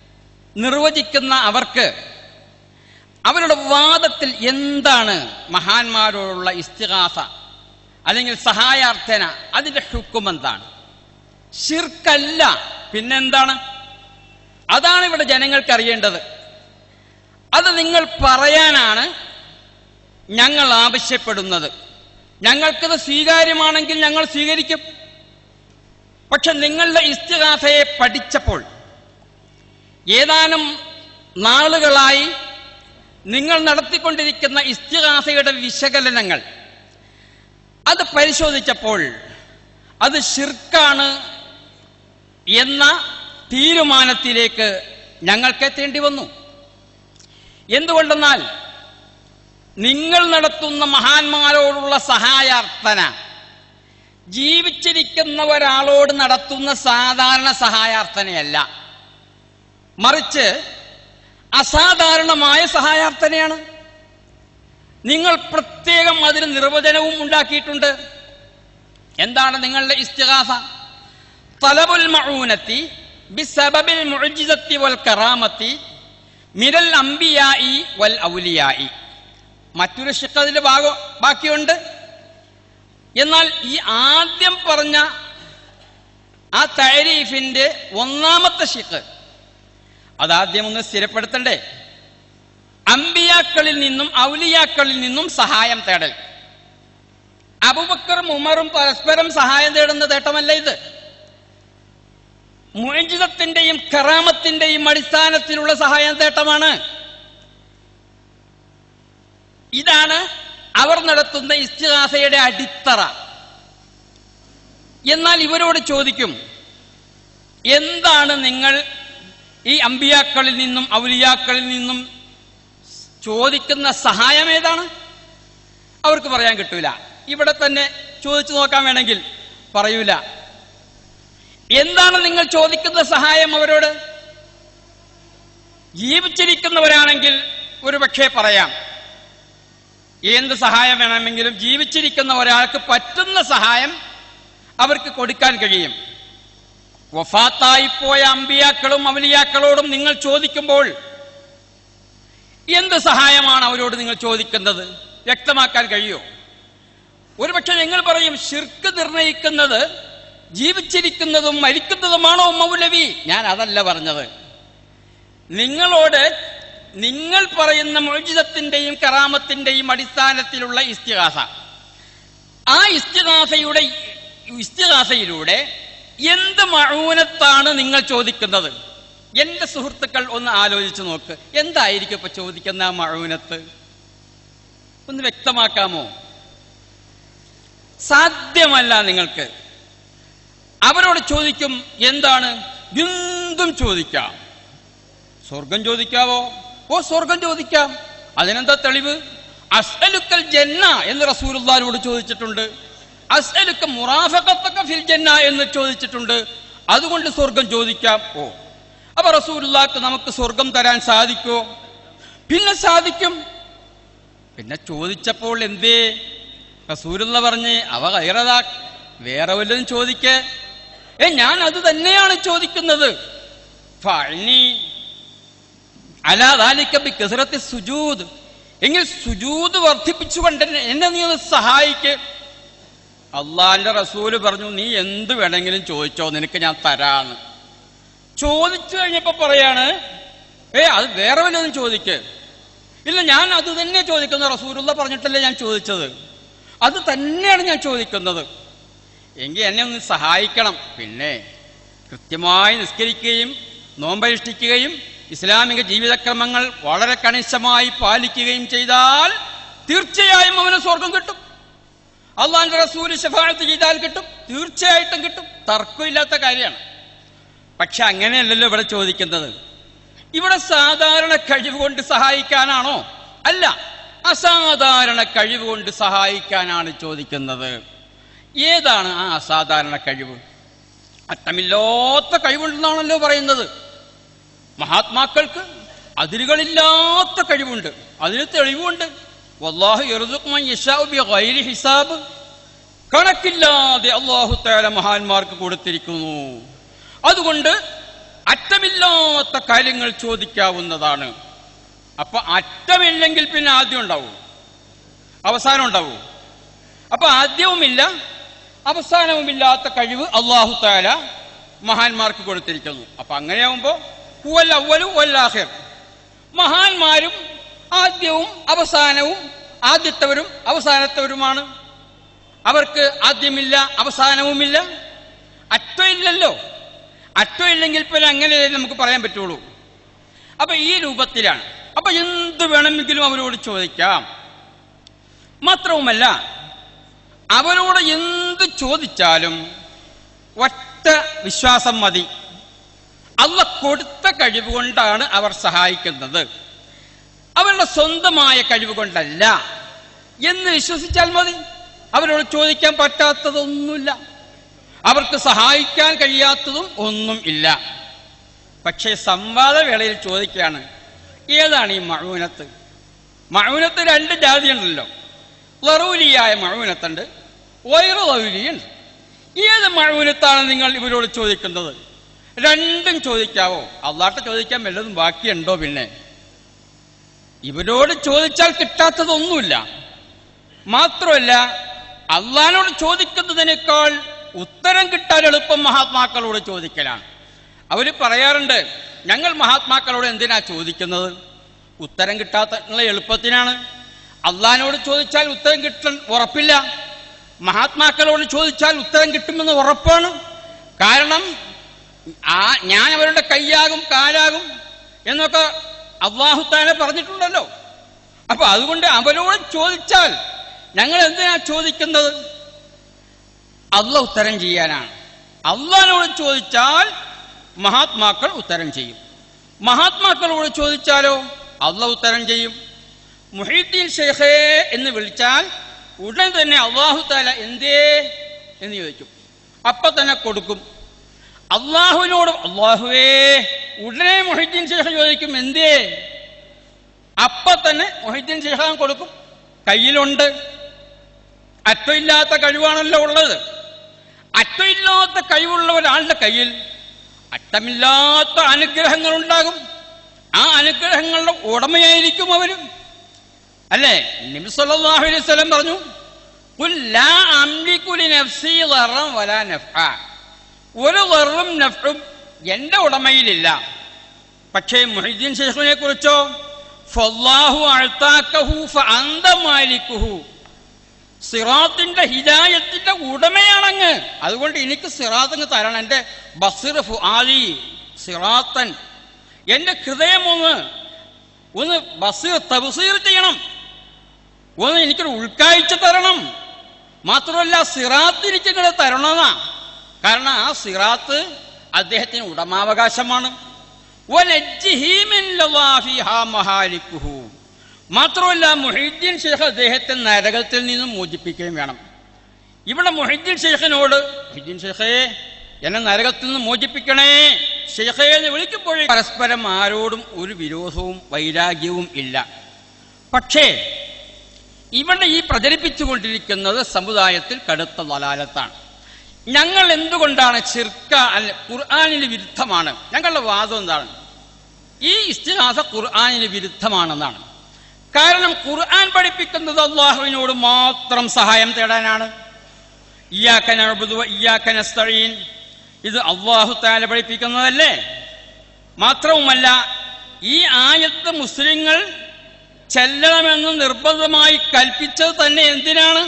നിർവചിക്കുന്ന അവർക്ക് അവരുടെ വാദത്തിൽ എന്താണ് മഹാന്മാരോടുള്ള ഇസ്തിഹാസ അല്ലെങ്കിൽ സഹായാർത്ഥന അതിന്റെ ഹുക്കും എന്താണ് ഷിർക്കല്ല പിന്നെന്താണ് അതാണ് ഇവിടെ ജനങ്ങൾക്ക് അറിയേണ്ടത് അത് നിങ്ങൾ പറയാനാണ് ഞങ്ങൾ ആവശ്യപ്പെടുന്നത് ഞങ്ങൾക്കത് സ്വീകാര്യമാണെങ്കിൽ ഞങ്ങൾ സ്വീകരിക്കും പക്ഷെ നിങ്ങളുടെ ഇസ്തിഹാസയെ പഠിച്ചപ്പോൾ ഏതാനും നാളുകളായി നിങ്ങൾ നടത്തിക്കൊണ്ടിരിക്കുന്ന ഇസ്തിഹാസയുടെ വിശകലനങ്ങൾ അത് പരിശോധിച്ചപ്പോൾ അത് ഷിർക്കാണ് എന്ന തീരുമാനത്തിലേക്ക് ഞങ്ങൾക്ക് എത്തേണ്ടി വന്നു എന്തുകൊണ്ടെന്നാൽ നിങ്ങൾ നടത്തുന്ന മഹാന്മാരോടുള്ള സഹായാർത്ഥന ജീവിച്ചിരിക്കുന്ന ഒരാളോട് നടത്തുന്ന സാധാരണ സഹായാർത്ഥനയല്ല മറിച്ച് അസാധാരണമായ സഹായാർത്ഥനയാണ് നിങ്ങൾ പ്രത്യേകം അതിന് നിർവചനവും ഉണ്ടാക്കിയിട്ടുണ്ട് എന്താണ് നിങ്ങളുടെ ഇസ്തിഹാസ തലബുൽ മഊനത്തി ബിസബബിൽ മുഅ്ജിസത്തി വൽ കറാമത്തി മിരൽ അംബിയായി വൽ ഔലിയായി മറ്റൊരു ഷിക്ക് അതിൽ ഭാഗം ബാക്കിയുണ്ട് എന്നാൽ ഈ ആദ്യം പറഞ്ഞ ആ തരീഫിന്റെ ഒന്നാമത്തെ ഷിക്ക് അതാദ്യം ഒന്ന് സ്ഥിരപ്പെടുത്തണ്ടേ അമ്പിയാക്കളിൽ നിന്നും ഔലിയാക്കളിൽ നിന്നും സഹായം തേടൽ അബുബക്കറും ഉമറും പരസ്പരം സഹായം തേടുന്ന തേട്ടമല്ല ഇത് മുഴജിതത്തിന്റെയും കറാമത്തിന്റെയും അടിസ്ഥാനത്തിലുള്ള സഹായം തേട്ടമാണ് ഇതാണ് അവർ നടത്തുന്ന ഇസ്തിഹാസയുടെ അടിത്തറ എന്നാൽ ഇവരോട് ചോദിക്കും എന്താണ് നിങ്ങൾ ഈ അമ്പിയാക്കളിൽ നിന്നും ഔലിയാക്കളിൽ നിന്നും ചോദിക്കുന്ന സഹായം ഏതാണ് അവർക്ക് പറയാൻ കിട്ടൂല ഇവിടെ തന്നെ ചോദിച്ചു നോക്കാൻ വേണമെങ്കിൽ പറയൂല എന്താണ് നിങ്ങൾ ചോദിക്കുന്ന സഹായം അവരോട് ജീവിച്ചിരിക്കുന്നവരാണെങ്കിൽ ഒരു പക്ഷേ പറയാം എന്ത് സഹായം വേണമെങ്കിലും ജീവിച്ചിരിക്കുന്ന ഒരാൾക്ക് പറ്റുന്ന സഹായം അവർക്ക് കൊടുക്കാൻ കഴിയും വഫാത്തായിപ്പോയ അമ്പിയാക്കളും അവലിയാക്കളോടും നിങ്ങൾ ചോദിക്കുമ്പോൾ എന്ത് സഹായമാണ് അവരോട് നിങ്ങൾ ചോദിക്കുന്നത് വ്യക്തമാക്കാൻ കഴിയുമോ ഒരുപക്ഷെ നിങ്ങൾ പറയും ഷിർക്ക് നിർണയിക്കുന്നത് ജീവിച്ചിരിക്കുന്നതും മരിക്കുന്നതുമാണോ മൗലവി ഞാൻ അതല്ല പറഞ്ഞത് നിങ്ങളോട് നിങ്ങൾ പറയുന്ന മോചിതത്തിന്റെയും കറാമത്തിന്റെയും അടിസ്ഥാനത്തിലുള്ള ഇസ്തിഹാസ ആ ഇസ്തിഹാസയുടെ ഇസ്തിഹാസയിലൂടെ എന്ത് മഴൂനത്താണ് നിങ്ങൾ ചോദിക്കുന്നത് എന്റെ സുഹൃത്തുക്കൾ ഒന്ന് ആലോചിച്ച് നോക്ക് എന്തായിരിക്കും ഇപ്പൊ ചോദിക്കുന്ന ആ മഴൂനത്ത് ഒന്ന് വ്യക്തമാക്കാമോ സാധ്യമല്ല നിങ്ങൾക്ക് അവരോട് ചോദിക്കും എന്താണ് എന്തും ചോദിക്കാം സ്വർഗം ചോദിക്കാവോ ഓ സ്വർഗം ചോദിക്കാം അതിനെന്താ തെളിവ് അസ്അലുക്കൽ ജന്ന എന്ന് റസൂലുള്ളാഹിനോട് ചോദിച്ചിട്ടുണ്ട് അസ്അലുക്ക മുറാഫഖത്തക ഫിൽ ജന്ന എന്ന് ചോദിച്ചിട്ടുണ്ട് അതുകൊണ്ട് സ്വർഗം ചോദിക്കാം ഓ അപ്പൊ റസൂലുള്ളാഹിക്ക് നമുക്ക് സ്വർഗം തരാൻ സാധിക്കോ പിന്നെ സാധിക്കും പിന്നെ ചോദിച്ചപ്പോൾ എന്തേ റസൂലുള്ള പറഞ്ഞ് അവ കയറതാ വേറെ വല്ലതും ചോദിക്കേ ഏ ഞാൻ അത് തന്നെയാണ് ചോദിക്കുന്നത് ഫഅനി അലാ ദാലിക ബികസറത്തി സുജൂദ് എങ്കിൽ സുജൂദ് വർദ്ധിപ്പിച്ചുകൊണ്ട് എന്നെ- എന്നെ നീ ഒന്ന് സഹായിക്ക് അള്ളാന്റെ റസൂല് പറഞ്ഞു നീ എന്ത് വേണമെങ്കിലും ചോദിച്ചോ നിനക്ക് ഞാൻ തരാന്ന് ചോദിച്ചു കഴിഞ്ഞപ്പോ പറയാണ് ഏ അത് വേറെ വല്ലതും ചോദിക്ക് ഇല്ല ഞാൻ അത് തന്നെ ചോദിക്കുന്ന റസൂലുള്ള പറഞ്ഞിട്ടല്ലേ ഞാൻ ചോദിച്ചത് അത് തന്നെയാണ് ഞാൻ ചോദിക്കുന്നത് എങ്കിൽ എന്നെ ഒന്ന് സഹായിക്കണം പിന്നെ കൃത്യമായി നിസ്കരിക്കുകയും നോമ്പനുഷ്ഠിക്കുകയും ഇസ്ലാമിക ജീവിതക്രമങ്ങൾ വളരെ കണിശമായി പാലിക്കുകയും ചെയ്താൽ തീർച്ചയായും അവന് സ്വർഗം കിട്ടും അള്ളാന്റെ റസൂല് ശഫാഴത്ത് ചെയ്താൽ കിട്ടും തീർച്ചയായിട്ടും കിട്ടും തർക്കമില്ലാത്ത കാര്യമാണ് പക്ഷെ അങ്ങനെയല്ലല്ലോ ഇവിടെ ചോദിക്കുന്നത് ഇവിടെ സാധാരണ കഴിവ് കൊണ്ട് സഹായിക്കാനാണോ അല്ല അസാധാരണ കഴിവ് കൊണ്ട് സഹായിക്കാനാണ് ചോദിക്കുന്നത് ഏതാണ് ആ അസാധാരണ കഴിവ് അറ്റമില്ലാത്ത കഴിവുണ്ടെന്നാണല്ലോ പറയുന്നത് മഹാത്മാക്കൾക്ക് അതിരുകളില്ലാത്ത കഴിവുണ്ട് അതിന് തെളിവുണ്ട് വല്ലാഹു യർസുഖു മൻ യശാഉ ബിഗൈരി ഹിസാബ് കണക്കില്ലാതെ അള്ളാഹു തആല മഹാന്മാർക്ക് കൊടുത്തിരിക്കുന്നു അതുകൊണ്ട് അറ്റമില്ലാത്ത കാര്യങ്ങൾ ചോദിക്കാവുന്നതാണ് അപ്പൊ അറ്റമില്ലെങ്കിൽ പിന്നെ ആദ്യം ഉണ്ടാവും അവസാനം ഉണ്ടാവും അപ്പൊ ആദ്യവുമില്ല അവസാനവുമില്ലാത്ത കഴിവ് അള്ളാഹു താല മഹാന്മാർക്ക് കൊടുത്തിരിക്കുന്നു അപ്പൊ അങ്ങനെയാവുമ്പോ ഹുവൽ അവലു വല്ലാഹിർ മഹാന്മാരും ആദ്യവും അവസാനവും ആദ്യത്തവരും അവസാനത്തവരുമാണ് അവർക്ക് ആദ്യമില്ല അവസാനവുമില്ല അറ്റമില്ലല്ലോ അറ്റമില്ലെങ്കിൽ പിന്നെ അങ്ങനെ നമുക്ക് പറയാൻ പറ്റുള്ളൂ അപ്പൊ ഈ രൂപത്തിലാണ് അപ്പൊ എന്ത് വേണമെങ്കിലും അവരോട് ചോദിക്കാം മാത്രവുമല്ല അവരോട് എന്ത് ചോദിച്ചാലും ഒറ്റ വിശ്വാസം മതി അല്ല കൊടുത്ത കഴിവ് കൊണ്ടാണ് അവർ സഹായിക്കുന്നത് അവരുടെ സ്വന്തമായ കഴിവ് കൊണ്ടല്ല എന്ന് വിശ്വസിച്ചാൽ മതി അവരോട് ചോദിക്കാൻ പറ്റാത്തതൊന്നുമില്ല അവർക്ക് സഹായിക്കാൻ കഴിയാത്തതും ഒന്നും ഇല്ല പക്ഷേ സംവാദവേളയിൽ ചോദിക്കുകയാണ് ഏതാണ് ഈ മഴൂനത്ത് മഴൂനത്ത് രണ്ട് ജാതിയുണ്ടല്ലോ ലറൂലിയായ മഴൂനത്തുണ്ട് വൈറു ലൗലിയുണ്ട് ഏത് മഴൂനത്താണ് നിങ്ങൾ ഇവരോട് ചോദിക്കുന്നത് രണ്ടും ചോദിക്കാവോ അള്ളാട്ട് ചോദിക്കാൻ വല്ലതും ബാക്കിയുണ്ടോ പിന്നെ ഇവരോട് ചോദിച്ചാൽ കിട്ടാത്തതൊന്നുമില്ല മാത്രമല്ല അള്ളഹാനോട് ചോദിക്കുന്നതിനേക്കാൾ ഉത്തരം കിട്ടാൻ എളുപ്പം മഹാത്മാക്കളോട് ചോദിക്കലാണ് അവർ പറയാറുണ്ട് ഞങ്ങൾ മഹാത്മാക്കളോട് എന്തിനാ ചോദിക്കുന്നത് ഉത്തരം കിട്ടാത്ത എളുപ്പത്തിനാണ് അള്ളഹാനോട് ചോദിച്ചാൽ ഉത്തരം കിട്ടാൻ ഉറപ്പില്ല മഹാത്മാക്കളോട് ചോദിച്ചാൽ ഉത്തരം കിട്ടുമെന്ന് ഉറപ്പാണ് കാരണം ആ ഞാൻ അവരുടെ കൈയാകും കാലാകും എന്നൊക്കെ അള്ളാഹു താനെ പറഞ്ഞിട്ടുണ്ടല്ലോ അപ്പൊ അതുകൊണ്ട് അവരോട് ചോദിച്ചാൽ ഞങ്ങൾ എന്തിനാ ചോദിക്കുന്നത് അല്ല ഉത്തരം ചെയ്യാനാണ് അള്ളഹാനോട് ചോദിച്ചാൽ മഹാത്മാക്കൾ ഉത്തരം ചെയ്യും മഹാത്മാക്കളോട് ചോദിച്ചാലോ അല്ല ഉത്തരം ചെയ്യും മുഹീദ്ദീൻ ഷെയ്ഖേ എന്ന് വിളിച്ചാൽ ഉടൻ തന്നെ അള്ളാഹു താല എന്തേ എന്ന് ചോദിക്കും അപ്പൊ തന്നെ കൊടുക്കും അള്ളാഹുവിനോട് അള്ളാഹുവേ ഉടനെ മൊഹിദ്ദീൻ ഷെയ്ഖ് ചോദിക്കും എന്തേ അപ്പൊ തന്നെ മൊഹിദ്ദീൻ ഷെയ്ഖാൻ കൊടുക്കും കയ്യിലുണ്ട് അറ്റമില്ലാത്ത കഴിവാണല്ലോ ഉള്ളത് അറ്റമില്ലാത്ത കഴിവുള്ള ഒരാളുടെ കയ്യിൽ അറ്റമില്ലാത്ത അനുഗ്രഹങ്ങൾ ഉണ്ടാകും ആ അനുഗ്രഹങ്ങളുടെ ഉടമയായിരിക്കും അവരും അല്ലേ നബി സല്ലല്ലാഹു അലൈഹി വസല്ലം പറഞ്ഞു "ഖുൽ ലാ അംലികു ലിനഫ്സി ളറൻ വലാ നഫ്ആ." ഒരു വെറും നഫ്ഉം എന്റെ ഉടമയിലില്ല പക്ഷേ മുഹിദ്ദീൻ ഷെയ്ഖിനെ കുറിച്ചോ ഫല്ലാഹു അഴ്ത്താക്കഹു ഫഅന്ത മാലിക്കുഹു സിറാത്തിന്റെ ഹിദായത്തിന്റെ ഉടമയാണങ്ങ് അതുകൊണ്ട് എനിക്ക് സിറാത്തങ്ങ് തരണം എന്റെ ബസിർ ഫുആലി സിറാത്തൻ എന്റെ ഹൃദയം ഒന്ന് ഒന്ന് ബസീർ തബസീർ ചെയ്യണം ഒന്ന് എനിക്കൊരു ഉൾക്കാഴ്ച തരണം മാത്രമല്ല സിറാത്ത് എനിക്കിങ്ങനെ തരണമെന്നാ കാരണം ആ സിറാത്ത് അദ്ദേഹത്തിന് ഉടമാവകാശമാണ് വനജ്ജിഹി മിൻ ലവാഫിഹാ മഹാലിക്കുഹു. മാത്രമല്ല മുഹീദ്ദീൻ ഷെയ്ഖ് അദ്ദേഹത്തെ നരകത്തിൽ നിന്നും മോചിപ്പിക്കുകയും വേണം ഇവിടെ മുഹീദ്ദീൻ ഷെയ്ഖിനോട് മുഹീദ്ദീൻ ഷെയ്ഖേ എന്നെ നരകത്തിൽ നിന്ന് മോചിപ്പിക്കണേ ഷെയ്ഖേ എന്ന് വിളിക്കുമ്പോഴേ പരസ്പരം ആരോടും ഒരു വിരോധവും വൈരാഗ്യവും ഇല്ല പക്ഷേ ഇവിടെ ഈ പ്രചരിപ്പിച്ചുകൊണ്ടിരിക്കുന്നത് സമുദായത്തിൽ കടുത്ത വലാലത്താണ് ഞങ്ങൾ എന്തുകൊണ്ടാണ് ചിർക്ക അല്ല ഖുർആാനിന് വിരുദ്ധമാണ് ഞങ്ങളുടെ വാദം എന്താണ് ഈ ഇസ്തിഹാസ ഖുർആാനിന് വിരുദ്ധമാണെന്നാണ് കാരണം ഖുർആൻ പഠിപ്പിക്കുന്നത് അള്ളാഹുവിനോട് മാത്രം സഹായം തേടാനാണ് ഇയ്യാക്ക നഅ്ബുദു വ ഇയ്യാക്ക നസ്തഈൻ ഇത് അള്ളാഹു താല പഠിപ്പിക്കുന്നതല്ലേ മാത്രവുമല്ല ഈ ആയത്ത് മുസ്ലിങ്ങൾ ചെല്ലണമെന്ന് നിർബന്ധമായി കൽപ്പിച്ചത് തന്നെ എന്തിനാണ്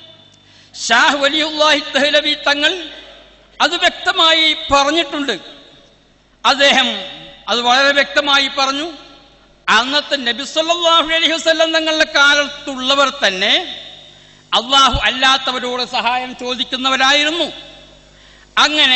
ഷാഹ് വലിയുല്ലാഹി ദഹ്ലവി തങ്ങൾ അത് വ്യക്തമായി പറഞ്ഞിട്ടുണ്ട് അദ്ദേഹം അത് വളരെ വ്യക്തമായി പറഞ്ഞു അന്നത്തെ നബി സല്ലല്ലാഹു അലൈഹി വസല്ലം തങ്ങളുടെ കാലത്തുള്ളവർ തന്നെ അള്ളാഹു അല്ലാത്തവരോട് സഹായം ചോദിക്കുന്നവരായിരുന്നു അങ്ങനെ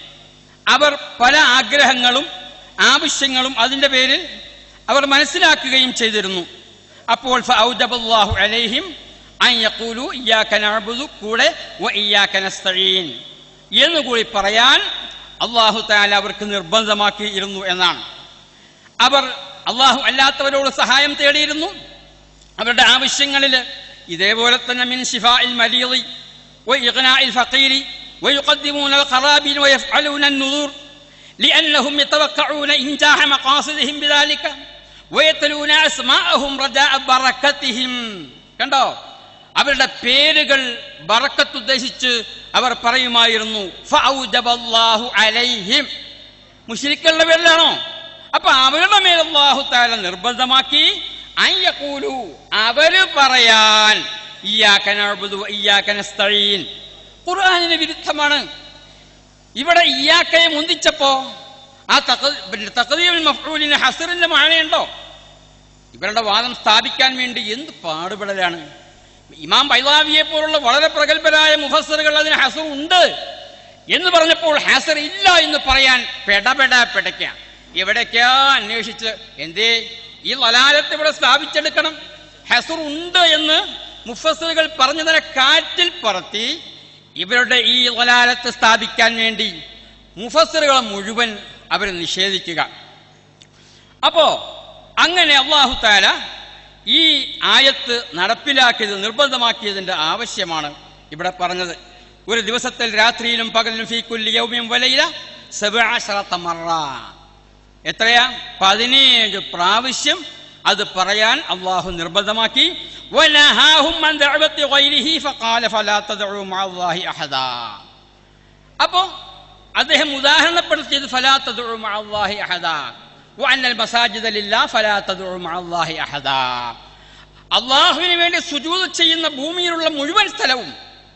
അവർ പല ആഗ്രഹങ്ങളും ആവശ്യങ്ങളും അതിൻ്റെ പേരിൽ അവർ മനസ്സിലാക്കുകയും ചെയ്തിരുന്നു അപ്പോൾ ഫഔജബല്ലാഹു അലൈഹിം അൻ യഖൂലു ഇയ്യാക നഅ്ബുദു കൂടെ വ ഇയ്യാക നസ്തഈൻ എന്ന് കൂടി പറയാൻ അള്ളാഹു താല അവർക്ക് നിർബന്ധമാക്കിയിരുന്നു എന്നാണ് അവർ അള്ളാഹു അല്ലാത്തവരോട് സഹായം തേടിയിരുന്നു അവരുടെ ആവശ്യങ്ങളിൽ ഇതേപോലെ തന്നെ മിൻ ഷിഫാഇൽ മരീദി വ ഇഗ്നാഇൽ ഫഖീരി വയുഖദ്ദിമൂന അൽ ഖറാബീൻ വയഫ്അലൂന അൻ-നുദൂർ لأنهم يتوقعون إنجاح مقاصدهم بذلك ويتلون أسماءهم رجاء بركتهم കണ്ടോ അവരുടെ പേരുകൾ ബറക്കത്ത് ഉദ്ദേശിച്ച് അവർ പറയുമായിരുന്നു ഫഔജബല്ലാഹു അലൈഹിം മുശ്രിക്കുകളുടെ പേരിലാണോ അപ്പൊ അവരുടെ മേൽ അള്ളാഹു താല നിർബന്ധമാക്കി അയ്യക്കൂലു അവര് പറയാൻ ഇയ്യാക്കനഅബ്ദു ഇയ്യാക്കനസ്തഈൻ ഖുർആനിന് വിരുദ്ധമാണ് ഇവിടെ ഇയാക്കയെ മുന്തിച്ചപ്പോ ആ തക്കതീവിൽ മഫ്ഊലിന് ഹസറിന്റെ മാനയുണ്ടോ ഇവരുടെ വാദം സ്ഥാപിക്കാൻ വേണ്ടി എന്ത് പാടുപെടലാണ് ഇമാം ബൈലാവിയെ പോലുള്ള വളരെ പ്രഗത്ഭരായ മുഫസറുകൾ അതിന് ഹസർ ഉണ്ട് എന്ന് പറഞ്ഞപ്പോൾ ഹസർ ഇല്ല എന്ന് പറയാൻ പെടപെട പെടയ്ക്ക എവിടേക്കാ അന്വേഷിച്ച് എന്തേ ഈ ലലാലത്ത് ഇവിടെ സ്ഥാപിച്ചെടുക്കണം ഹസർ ഉണ്ട് എന്ന് മുഫസറുകൾ പറഞ്ഞതിനെ കാറ്റിൽ പറത്തി ഇവരുടെ ഈ ലലാലത്ത് സ്ഥാപിക്കാൻ വേണ്ടി മുഫസറുകളെ മുഴുവൻ അവർ നിഷേധിക്കുക അപ്പോ അങ്ങനെ അള്ളാഹു താല ഈ ആയത്ത് നടപ്പിലാക്കിയത് നിർബന്ധമാക്കിയതിന്റെ ആവശ്യമാണ് ഇവിടെ പറഞ്ഞത് ഒരു ദിവസത്തിൽ രാത്രിയിലും പകലിലും ഫീക്കുല്ലി യൗമ്യം വലയില സബഅശറത മറ എത്രയാ പതിനേഴ് പ്രാവശ്യം അത് പറയാൻ അള്ളാഹു നിർബന്ധമാക്കി വനഹാഹും അൻ ദഅവത്തി ഗൈരിഹി ഫഖാല ഫലാ തദ്ഉ മഅല്ലാഹി അഹദാ അപ്പോ അദ്ദേഹം ഉദാഹരണപ്പെടുത്തിയത് ഫലാ തദ്ഉ മഅല്ലാഹി അഹദാ വഅന്ന അൽ മസാജിദ ലില്ലാ ഫലാ തദ്ഉ മഅല്ലാഹി അഹദാ അള്ളാഹുവിന് വേണ്ടി സുജൂദ് ചെയ്യുന്ന ഭൂമിയിലുള്ള മുഴുവൻ സ്ഥലവും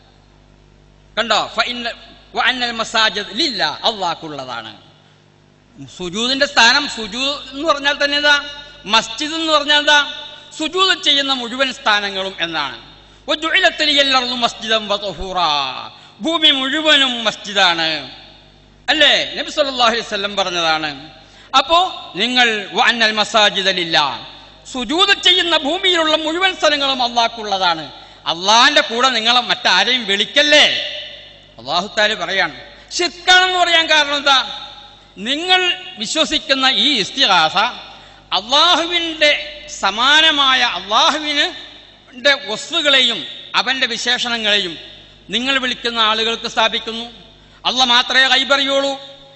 കണ്ടോ ഫഇന്ന വഅന്ന അൽ മസാജിദ് ലില്ലാ അള്ളാഹ്ക്കുള്ളതാണ് സുജൂദിന്റെ സ്ഥാനം സുജൂദ് എന്ന് പറഞ്ഞാൽ തന്നെ എന്താ മസ്ജിദ് എന്ന് പറഞ്ഞാൽ എന്താ സുജൂദ് ചെയ്യുന്ന മുഴുവൻ സ്ഥാനങ്ങളും എന്നാണ് വജുഇലത്തിൽ എല്ലാവർക്കും മസ്ജിദം വതഹൂറാ. ഭൂമി മുഴുവനും മസ്ജിദാണ് അല്ലേ നബി സല്ലല്ലാഹു അലൈഹി വസല്ലം പറഞ്ഞതാണ് അപ്പോ നിങ്ങൾ വഅന്നൽ മസാജിദലില്ല സുജൂദ് ചെയ്യുന്ന ഭൂമിയിലുള്ള മുഴുവൻ സ്ഥലങ്ങളും അള്ളാഹ്ക്കുള്ളതാണ് അള്ളാഹിന്റെ കൂടെ നിങ്ങളെ മറ്റാരെയും വിളിക്കല്ലേ അള്ളാഹു താല് പറയാണ് ശിർക്കാണെന്ന് പറയാൻ കാരണം എന്താ നിങ്ങൾ വിശ്വസിക്കുന്ന ഈ ഇസ്തിഹാസ അള്ളാഹുവിൻ്റെ സമാനമായ അള്ളാഹുവിന് ന്റെ വസ്തുക്കളെയും അവന്റെ വിശേഷണങ്ങളെയും നിങ്ങൾ വിളിക്കുന്ന ആളുകൾക്ക് സ്ഥാപിക്കുന്നു അല്ല മാത്രമേ കൈപറിയുള്ളൂ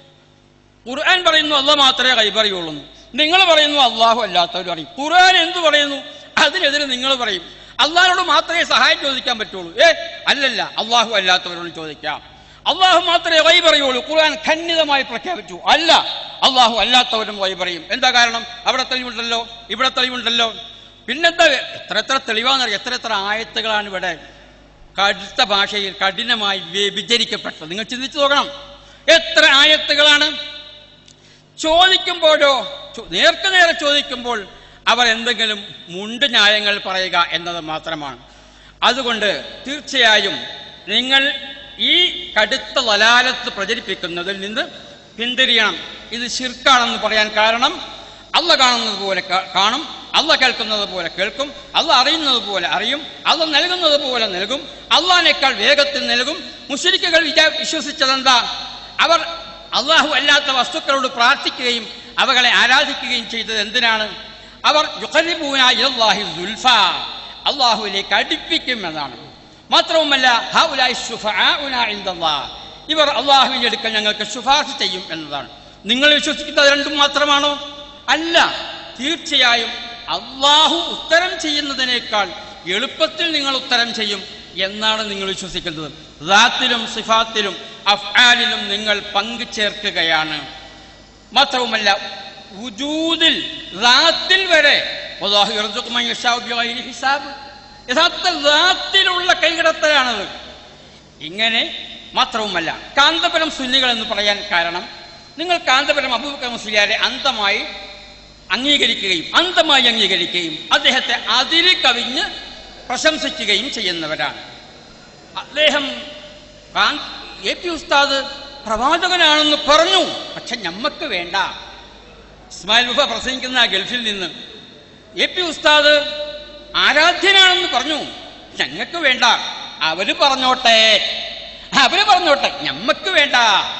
ഖുർആൻ പറയുന്നു അല്ല മാത്രമേ കൈപറിയുള്ളൂ നിങ്ങൾ പറയുന്നു അള്ളാഹു അല്ലാത്തവർ പറയും ഖുർആൻ എന്ത് പറയുന്നു അതിനെതിരെ നിങ്ങൾ പറയും അള്ളാഹിനോട് മാത്രമേ സഹായം ചോദിക്കാൻ പറ്റുള്ളൂ ഏ അല്ലല്ല അള്ളാഹു അല്ലാത്തവരോട് ചോദിക്കാം അള്ളാഹു മാത്രമേ വൈ പറയുള്ളൂ ഖുർആൻ ഖണ്ഡിതമായി പ്രഖ്യാപിച്ചു അല്ല അള്ളാഹു അല്ലാത്തവരും വൈ പറയും എന്താ കാരണം അവിടെ തെളിവുണ്ടല്ലോ ഇവിടെ തെളിവുണ്ടല്ലോ പിന്നെന്താ എത്ര എത്ര തെളിവാന്നറിയാം എത്ര എത്ര ആയത്തുകളാണ് ഇവിടെ കടുത്ത ഭാഷയിൽ കഠിനമായി വ്യഭിചരിക്കപ്പെട്ടത് നിങ്ങൾ ചിന്തിച്ചു നോക്കണം എത്ര ആയത്തുകളാണ് ചോദിക്കുമ്പോഴോ ചോ- നേർക്ക് നേരെ ചോദിക്കുമ്പോൾ അവർ എന്തെങ്കിലും മുണ്ട് ന്യായങ്ങൾ പറയുക എന്നത് മാത്രമാണ് അതുകൊണ്ട് തീർച്ചയായും നിങ്ങൾ ഈ കടുത്ത വലാലത്ത് പ്രചരിപ്പിക്കുന്നതിൽ നിന്ന് പിന്തിരിയണം ഇത് ശിർക്കാണെന്ന് പറയാൻ കാരണം അല്ല കാണുന്നത് പോലെ കാ- കാണും അല്ല കേൾക്കുന്നത് പോലെ കേൾക്കും അല്ല അറിയുന്നത് പോലെ അറിയും അല്ല നൽകുന്നത് പോലെ നൽകും അള്ളാനേക്കാൾ വേഗത്തിൽ നൽകും മുസ്ലിക്കുകൾ വിചാ വിശ്വസിച്ചതെന്താ അവർ അള്ളാഹു അല്ലാത്ത വസ്തുക്കളോട് പ്രാർത്ഥിക്കുകയും അവകളെ ആരാധിക്കുകയും ചെയ്തത് എന്തിനാണ് അവർ യുഖരിബൂന ഇലല്ലാഹി സുൽഫ അള്ളാഹുവിലേക്ക് അടുപ്പിക്കും എന്നാണ് മാത്രവുമല്ല ഹൗലായി ശുഫആഉന ഇൻദല്ലാഹ്. ഇവർ അള്ളാഹുവിന്റെ അടുക്കൽ ഞങ്ങൾക്ക് ശുപാർശ ചെയ്യും എന്നതാണ് നിങ്ങൾ വിശ്വസിക്കുന്നത് രണ്ടും മാത്രമാണോ അല്ല തീർച്ചയായും അള്ളാഹു ഉത്തരം ചെയ്യുന്നതിനേക്കാൾ എളുപ്പത്തിൽ നിങ്ങൾ ഉത്തരം ചെയ്യും എന്നാണ് നിങ്ങൾ വിശ്വസിക്കുന്നത് റാത്തിലും സിഫാത്തിലും അഫ്ആലിലും നിങ്ങൾ പങ്കു ചേർക്കുകയാണ് മാത്രവുമല്ല വുജൂദിൽ റാത്തിൽ വരെ വല്ലാഹു യർസുഖു മൻ യശാഉ ബിഗൈരി ഹിസാബ് യഥാർത്ഥ റാത്തിലുള്ള കൈകടത്തലാണത് ഇങ്ങനെ മാത്രവുമല്ല കാന്തപുരം സുന്നികൾ എന്ന് പറയാൻ കാരണം നിങ്ങൾ കാന്തപുരം അബൂബക്കർ മുസ്ലിയാരെ അന്തമായി അംഗീകരിക്കുകയും അന്തമായി അംഗീകരിക്കുകയും അദ്ദേഹത്തെ അതിര് കവിഞ്ഞ് പ്രശംസിക്കുകയും ചെയ്യുന്നവരാണ് അദ്ദേഹം കാന്ത് എ പി ഉസ്താദ് പ്രവാചകനാണെന്ന് പറഞ്ഞു പക്ഷെ ഞമ്മക്ക് വേണ്ട ഇസ്മായിൽ ബുഫ പ്രസംഗിക്കുന്ന ആ ഗൾഫിൽ നിന്ന് എ പി ഉസ്താദ് ആരാധ്യനാണെന്ന് പറഞ്ഞു ഞങ്ങൾക്ക് വേണ്ട അവര് പറഞ്ഞോട്ടെ അവര് പറഞ്ഞോട്ടെ ഞമ്മക്ക് വേണ്ട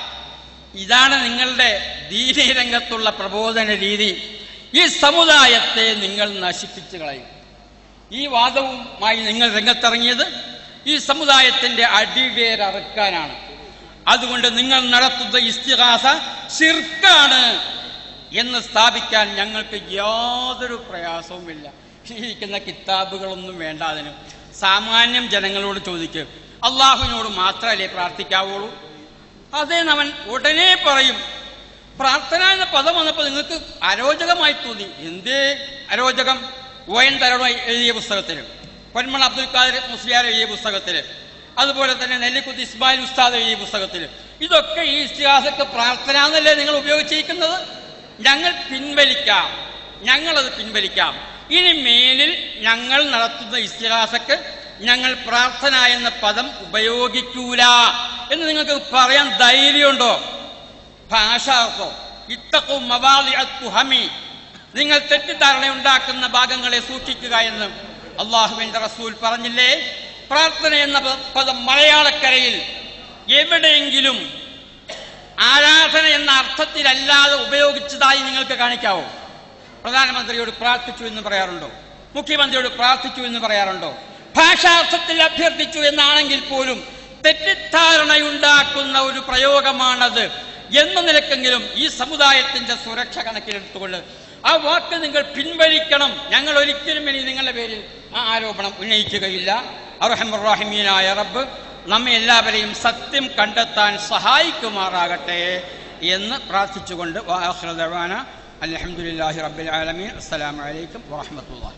ഇതാണ് നിങ്ങളുടെ ദീനീ രംഗത്തുള്ള പ്രബോധന രീതി ഈ സമുദായത്തെ നിങ്ങൾ നശിപ്പിച്ചു കളയും ഈ വാദവുമായി നിങ്ങൾ രംഗത്തിറങ്ങിയത് ഈ സമുദായത്തിന്റെ അടിവേരറുക്കാനാണ് അതുകൊണ്ട് നിങ്ങൾ നടത്തുന്ന ഇസ്തിഹാസ ശിർക്കാണ് എന്ന് സ്ഥാപിക്കാൻ ഞങ്ങൾക്ക് യാതൊരു പ്രയാസവുമില്ല ഇരിക്കുന്ന കിതാബുകളൊന്നും വേണ്ട അതിന് സാമാന്യം ജനങ്ങളോട് ചോദിക്കുക അള്ളാഹുവിനോട് മാത്രമല്ലേ പ്രാർത്ഥിക്കാവുള്ളൂ അതേ അവൻ ഉടനെ പറയും പ്രാർത്ഥന എന്ന പദം വന്നപ്പോൾ നിങ്ങൾക്ക് അരോചകമായി തോന്നി എന്തേ അരോചകം വയൻ തരണ എഴുതിയ പുസ്തകത്തിൽ പൊന്മൺ അബ്ദുൽ ഖാദർ മുസ്ലിയാർ എഴുതിയ പുസ്തകത്തിൽ അതുപോലെ തന്നെ നെല്ലിക്കുത്ത് ഇസ്മായിൽ ഉസ്താദ് എഴുതിയ പുസ്തകത്തിൽ ഇതൊക്കെ ഈ ഇസ്തിഹാസക്ക് പ്രാർത്ഥന എന്നല്ലേ നിങ്ങൾ ഉപയോഗിച്ചിരിക്കുന്നത് ഞങ്ങൾ പിൻവലിക്കാം ഞങ്ങളത് പിൻവലിക്കാം ഇനി മേലിൽ ഞങ്ങൾ നടത്തുന്ന ഇസ്തിഹാസക്ക് ഞങ്ങൾ പ്രാർത്ഥന എന്ന പദം ഉപയോഗിക്കൂല എന്ന് നിങ്ങൾക്ക് പറയാൻ ധൈര്യമുണ്ടോ ഭാഷാർത്ഥം ഇത്തക്കും മവാലിഅത്തുഹമി നിങ്ങൾ തെറ്റിദ്ധാരണ ഉണ്ടാക്കുന്ന ഭാഗങ്ങളെ സൂക്ഷിക്കുക എന്ന് അള്ളാഹുവിന്റെ റസൂൽ പറഞ്ഞില്ലേ പ്രാർത്ഥന എന്ന പ- പദം മലയാളക്കരയിൽ എവിടെയെങ്കിലും ആരാധന എന്ന അർത്ഥത്തിലല്ലാതെ ഉപയോഗിച്ചതായി നിങ്ങൾക്ക് കാണിക്കാവോ പ്രധാനമന്ത്രിയോട് പ്രാർത്ഥിച്ചു എന്ന് പറയാറുണ്ടോ മുഖ്യമന്ത്രിയോട് പ്രാർത്ഥിച്ചു എന്ന് പറയാറുണ്ടോ ഭാഷാർത്ഥത്തിൽ അഭ്യർത്ഥിച്ചു എന്നാണെങ്കിൽ പോലും തെറ്റിദ്ധാരണയുണ്ടാക്കുന്ന ഒരു പ്രയോഗമാണത് എന്ന നിലക്കെങ്കിലും ഈ സമുദായത്തിന്റെ സുരക്ഷ കണക്കിലെടുത്തുകൊണ്ട് ആ വാക്ക് നിങ്ങൾ പിൻവലിക്കണം ഞങ്ങൾ ഒരിക്കലും ഇനി നിങ്ങളുടെ പേരിൽ ആ ആരോപണം ഉന്നയിക്കുകയില്ല അർഹമുറാഹിമീനായ റബ്ബ് നമ്മെ എല്ലാവരെയും സത്യം കണ്ടെത്താൻ സഹായിക്കുമാറാകട്ടെ എന്ന് പ്രാർത്ഥിച്ചുകൊണ്ട് വാഹ്റദവാന അലഹമുല്ലാഹി റബ്ബിൽ ആലമീൻ അസ്സലാമു അലൈക്കും വറഹമത്തുള്ള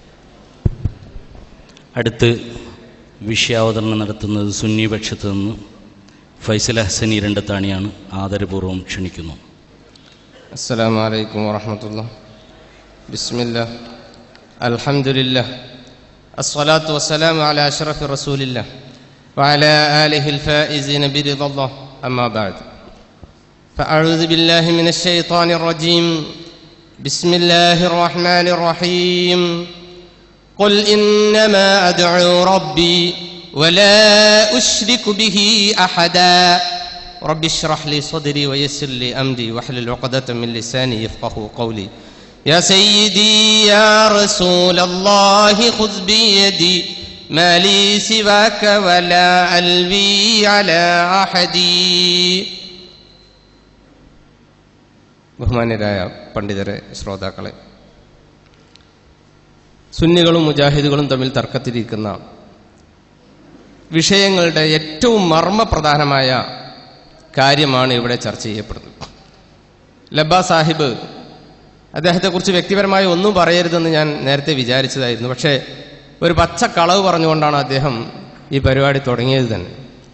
അടുത്ത് വിഷയാവതരണം നടത്തുന്നത് സുന്നി പക്ഷത്ത് നിന്ന് ഫൈസൽ ഹസൻ ഇരണ്ടത്താണിയാണ് ആദരപൂർവ്വം ക്ഷണിക്കുന്നു السلام عليكم ورحمة الله بسم الله الحمد لله الصلاة والسلام على أشرف رسول الله وعلى آله الفائزين برضا الله أما بعد فأعوذ بالله من الشيطان الرجيم بسم الله الرحمن الرحيم قل إنما أدعو ربي ولا أشرك به أحدا رب اشرح لي صدري ويسر لي أمري واحلل عقدة من لساني يفقه قولي يا سيدي يا رسول الله خذ بيدي ما لي سواك ولا ألوي على أحدي ബഹുമാന്യരായ പണ്ഡിതരെ ശ്രോതാക്കളെ സുന്നികളും മുജാഹിദുകളും തമ്മിൽ തർക്കത്തിരിക്കുന്ന വിഷയങ്ങളുടെ ഏറ്റവും മർമ്മപ്രധാനമായ കാര്യമാണ് ഇവിടെ ചർച്ച ചെയ്യപ്പെടുന്നത് ലബ സാഹിബ് അദ്ദേഹത്തെക്കുറിച്ച് വ്യക്തിപരമായി ഒന്നും പറയരുതെന്ന് ഞാൻ നേരത്തെ വിചാരിച്ചതായിരുന്നു പക്ഷേ ഒരു പച്ച കളവ് പറഞ്ഞുകൊണ്ടാണ് അദ്ദേഹം ഈ പരിപാടി തുടങ്ങിയത് തന്നെ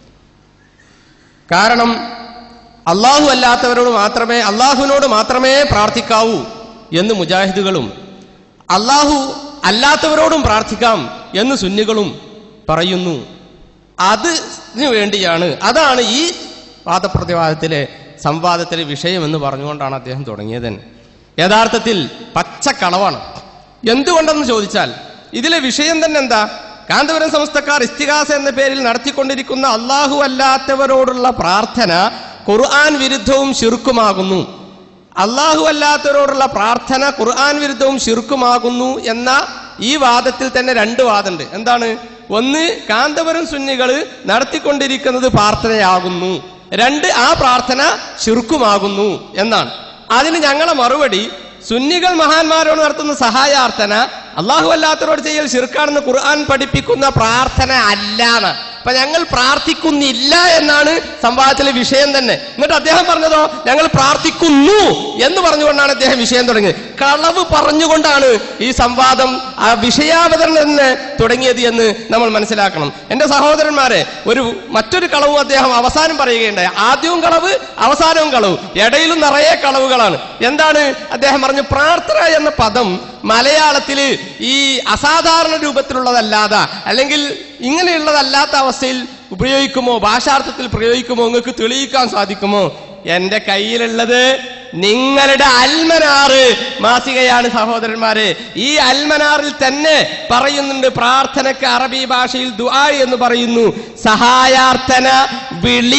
കാരണം അള്ളാഹു അല്ലാത്തവരോട് മാത്രമേ അള്ളാഹുവിനോട് മാത്രമേ പ്രാർത്ഥിക്കാവൂ എന്ന് മുജാഹിദുകളും അള്ളാഹു അല്ലാത്തവരോടും പ്രാർത്ഥിക്കാം എന്ന് സുന്നികളും പറയുന്നു അതിനു വേണ്ടിയാണ് അതാണ് ഈ വാദപ്രതിവാദത്തിലെ സംവാദത്തിലെ വിഷയമെന്ന് പറഞ്ഞുകൊണ്ടാണ് അദ്ദേഹം തുടങ്ങിയത് തന്നെ യഥാർത്ഥത്തിൽ പച്ചക്കളവാണ് എന്തുകൊണ്ടെന്ന് ചോദിച്ചാൽ ഇതിലെ വിഷയം തന്നെ എന്താ കാന്തപുരം സംസ്ഥക്കാർ ഇസ്തിഹാസ എന്ന പേരിൽ നടത്തിക്കൊണ്ടിരിക്കുന്ന അള്ളാഹു അല്ലാത്തവരോടുള്ള പ്രാർത്ഥന ഖുർആൻ വിരുദ്ധവും ശിർക്കുമാകുന്നു അള്ളാഹു അല്ലാത്തവരോടുള്ള പ്രാർത്ഥന ഖുർആൻ വിരുദ്ധവും ശിർക്കുമാകുന്നു എന്ന ഈ വാദത്തിൽ തന്നെ രണ്ട് വാദമുണ്ട് എന്താണ് ഒന്ന് കാന്തപുരം സുന്നികൾ നടത്തിക്കൊണ്ടിരിക്കുന്നത് പ്രാർത്ഥനയാകുന്നു രണ്ട് ആ പ്രാർത്ഥന ശിർക്കുമാകുന്നു എന്നാണ് അതിന് ഞങ്ങളെ മറുപടി സുന്നികൾ മഹാന്മാരോട് നടത്തുന്ന സഹായാർത്ഥന അള്ളാഹു അല്ലാത്തവരോട് ചെയ്യൽ ശിർക്കാണെന്ന് ഖുർആൻ പഠിപ്പിക്കുന്ന പ്രാർത്ഥന അല്ലാന്ന് അപ്പൊ ഞങ്ങൾ പ്രാർത്ഥിക്കുന്നില്ല എന്നാണ് സംവാദത്തിലെ വിഷയം തന്നെ എന്നിട്ട് അദ്ദേഹം പറഞ്ഞതോ ഞങ്ങൾ പ്രാർത്ഥിക്കുന്നു എന്ന് പറഞ്ഞുകൊണ്ടാണ് അദ്ദേഹം വിഷയം തുടങ്ങിയത് കളവ് പറഞ്ഞുകൊണ്ടാണ് ഈ സംവാദം ആ വിഷയാവതരണം തന്നെ തുടങ്ങിയത് എന്ന് നമ്മൾ മനസ്സിലാക്കണം എന്റെ സഹോദരന്മാരെ ഒരു മറ്റൊരു കളവും അദ്ദേഹം അവസാനം പറയുകയുണ്ടായി ആദ്യവും കളവ് അവസാനവും കളവ് ഇടയിലും നിറയെ കളവുകളാണ് എന്താണ് അദ്ദേഹം പറഞ്ഞു പ്രാർത്ഥന എന്ന പദം മലയാളത്തിൽ ഈ അസാധാരണ രൂപത്തിലുള്ളതല്ലാതെ അല്ലെങ്കിൽ ഇങ്ങനെയുള്ളതല്ലാത്ത അവസ്ഥയിൽ ഉപയോഗിക്കുമോ ഭാഷാർത്ഥത്തിൽ പ്രയോഗിക്കുമോ നിങ്ങൾക്ക് തെളിയിക്കാൻ സാധിക്കുമോ എന്റെ കയ്യിലുള്ളത് നിങ്ങളുടെ അൽമനാറ് മാസികയാണ് സഹോദരന്മാരെ ഈ അൽമനാറിൽ തന്നെ പറയുന്നുണ്ട് പ്രാർത്ഥനയ്ക്ക് അറബി ഭാഷയിൽ ദുആ എന്ന് പറയുന്നു സഹായാർത്ഥന വിളി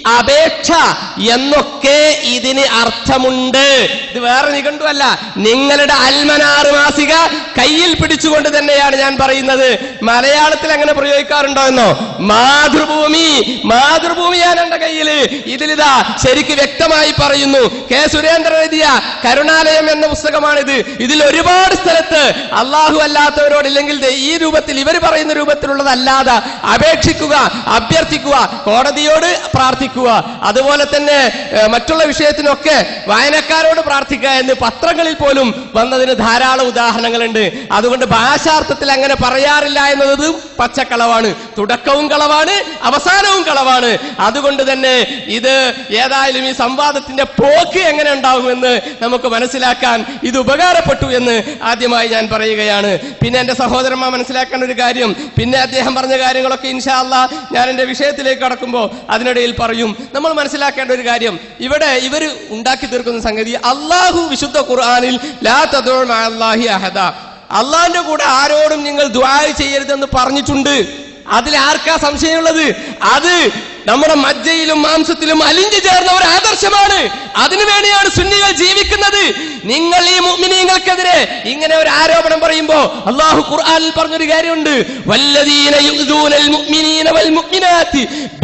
അപേക്ഷ എന്നൊക്കെ ഇതിന് അർത്ഥമുണ്ട് ഇത് വേറെ നിഘണ്ടുവല്ല നിങ്ങളുടെ അൽമനാറ് മാസിക കയ്യിൽ പിടിച്ചുകൊണ്ട് തന്നെയാണ് ഞാൻ പറയുന്നത് മലയാളത്തിൽ അങ്ങനെ പ്രയോഗിക്കാറുണ്ടോ എന്നോ മാതൃഭൂമി മാതൃഭൂമിയാണ് എന്റെ കയ്യില് ഇതിലിതാ ശരിക്ക് വ്യക്തമായി പറയുന്നു കെ സുരേന്ദ്രൻ എഴുതിയ കരുണാലയം എന്ന പുസ്തകമാണിത് ഇതിൽ ഒരുപാട് സ്ഥലത്ത് അള്ളാഹു അല്ലാത്തവരോട് ഇല്ലെങ്കിൽ ദേ ഈ രൂപത്തിൽ ഇവർ പറയുന്ന രൂപത്തിലുള്ളതല്ലാതെ അപേക്ഷിക്കുക അഭ്യർത്ഥിക്കുക കോടതിയോട് പ്രാർത്ഥിക്കുക അതുപോലെ തന്നെ ഏഹ്, മറ്റുള്ള വിഷയത്തിനൊക്കെ വായനക്കാരോട് പ്രാർത്ഥിക്കുക എന്ന് പത്രങ്ങളിൽ പോലും വന്നതിന് ധാരാളം ഉദാഹരണങ്ങളുണ്ട് അതുകൊണ്ട് ഭാഷാർത്ഥത്തിൽ അങ്ങനെ പറയാറില്ല എന്നത് പച്ചക്കളവാണ് തുടക്കവും കളവാണ് അവസാനവും കളവാണ് അതുകൊണ്ട് തന്നെ ഇത് ഏതായാലും ഈ സംവാദത്തിന്റെ പോക്ക് എങ്ങനെ ഉണ്ടാകുമെന്ന് നമുക്ക് മനസ്സിലാക്കാൻ ഇത് ഉപകാരപ്പെട്ടു എന്ന് ആദ്യമായി ഞാൻ പറയുകയാണ് പിന്നെ എന്റെ സഹോദരന്മാർ മനസ്സിലാക്കേണ്ട ഒരു കാര്യം പിന്നെ അദ്ദേഹം പറഞ്ഞ കാര്യങ്ങളൊക്കെ ഇൻഷാ അല്ലാ ഞാൻ എന്റെ വിഷയത്തിലേക്ക് കടക്കുമ്പോൾ അതിനിടയിൽ പറയും നമ്മൾ മനസ്സിലാക്കേണ്ട ഒരു കാര്യം ഇവിടെ ഇവർ ഉണ്ടാക്കി തീർക്കുന്ന സംഗതി അള്ളാഹു വിശുദ്ധ ഖുർആാനിൽ ലാ തദുഉ മഅല്ലാഹി അഹദ അള്ളാഹിന്റെ കൂടെ ആരോടും നിങ്ങൾ ദ്വാ ചെയ്യരുതെന്ന് പറഞ്ഞിട്ടുണ്ട് അതിൽ ആർക്കാ സംശയമുള്ളത് അത് നമ്മുടെ മജ്ജയിലും മാംസത്തിലും അലിഞ്ഞു ചേർന്ന ഒരു ആദർശമാണ് അതിനു വേണ്ടിയാണ് സുന്നികൾ ജീവിക്കുന്നത് നിങ്ങൾ ഈ മുഅ്മിനീങ്ങൾക്കെതിരെ ഇങ്ങനെ ഒരു ആരോപണം പറയുമ്പോ അള്ളാഹു ഖുർആനിൽ പറഞ്ഞൊരു കാര്യമുണ്ട് വല്ലദീന യുദ്ദൂനൽ മുഅ്മിനീന വൽ മുഅ്മിനാത്തി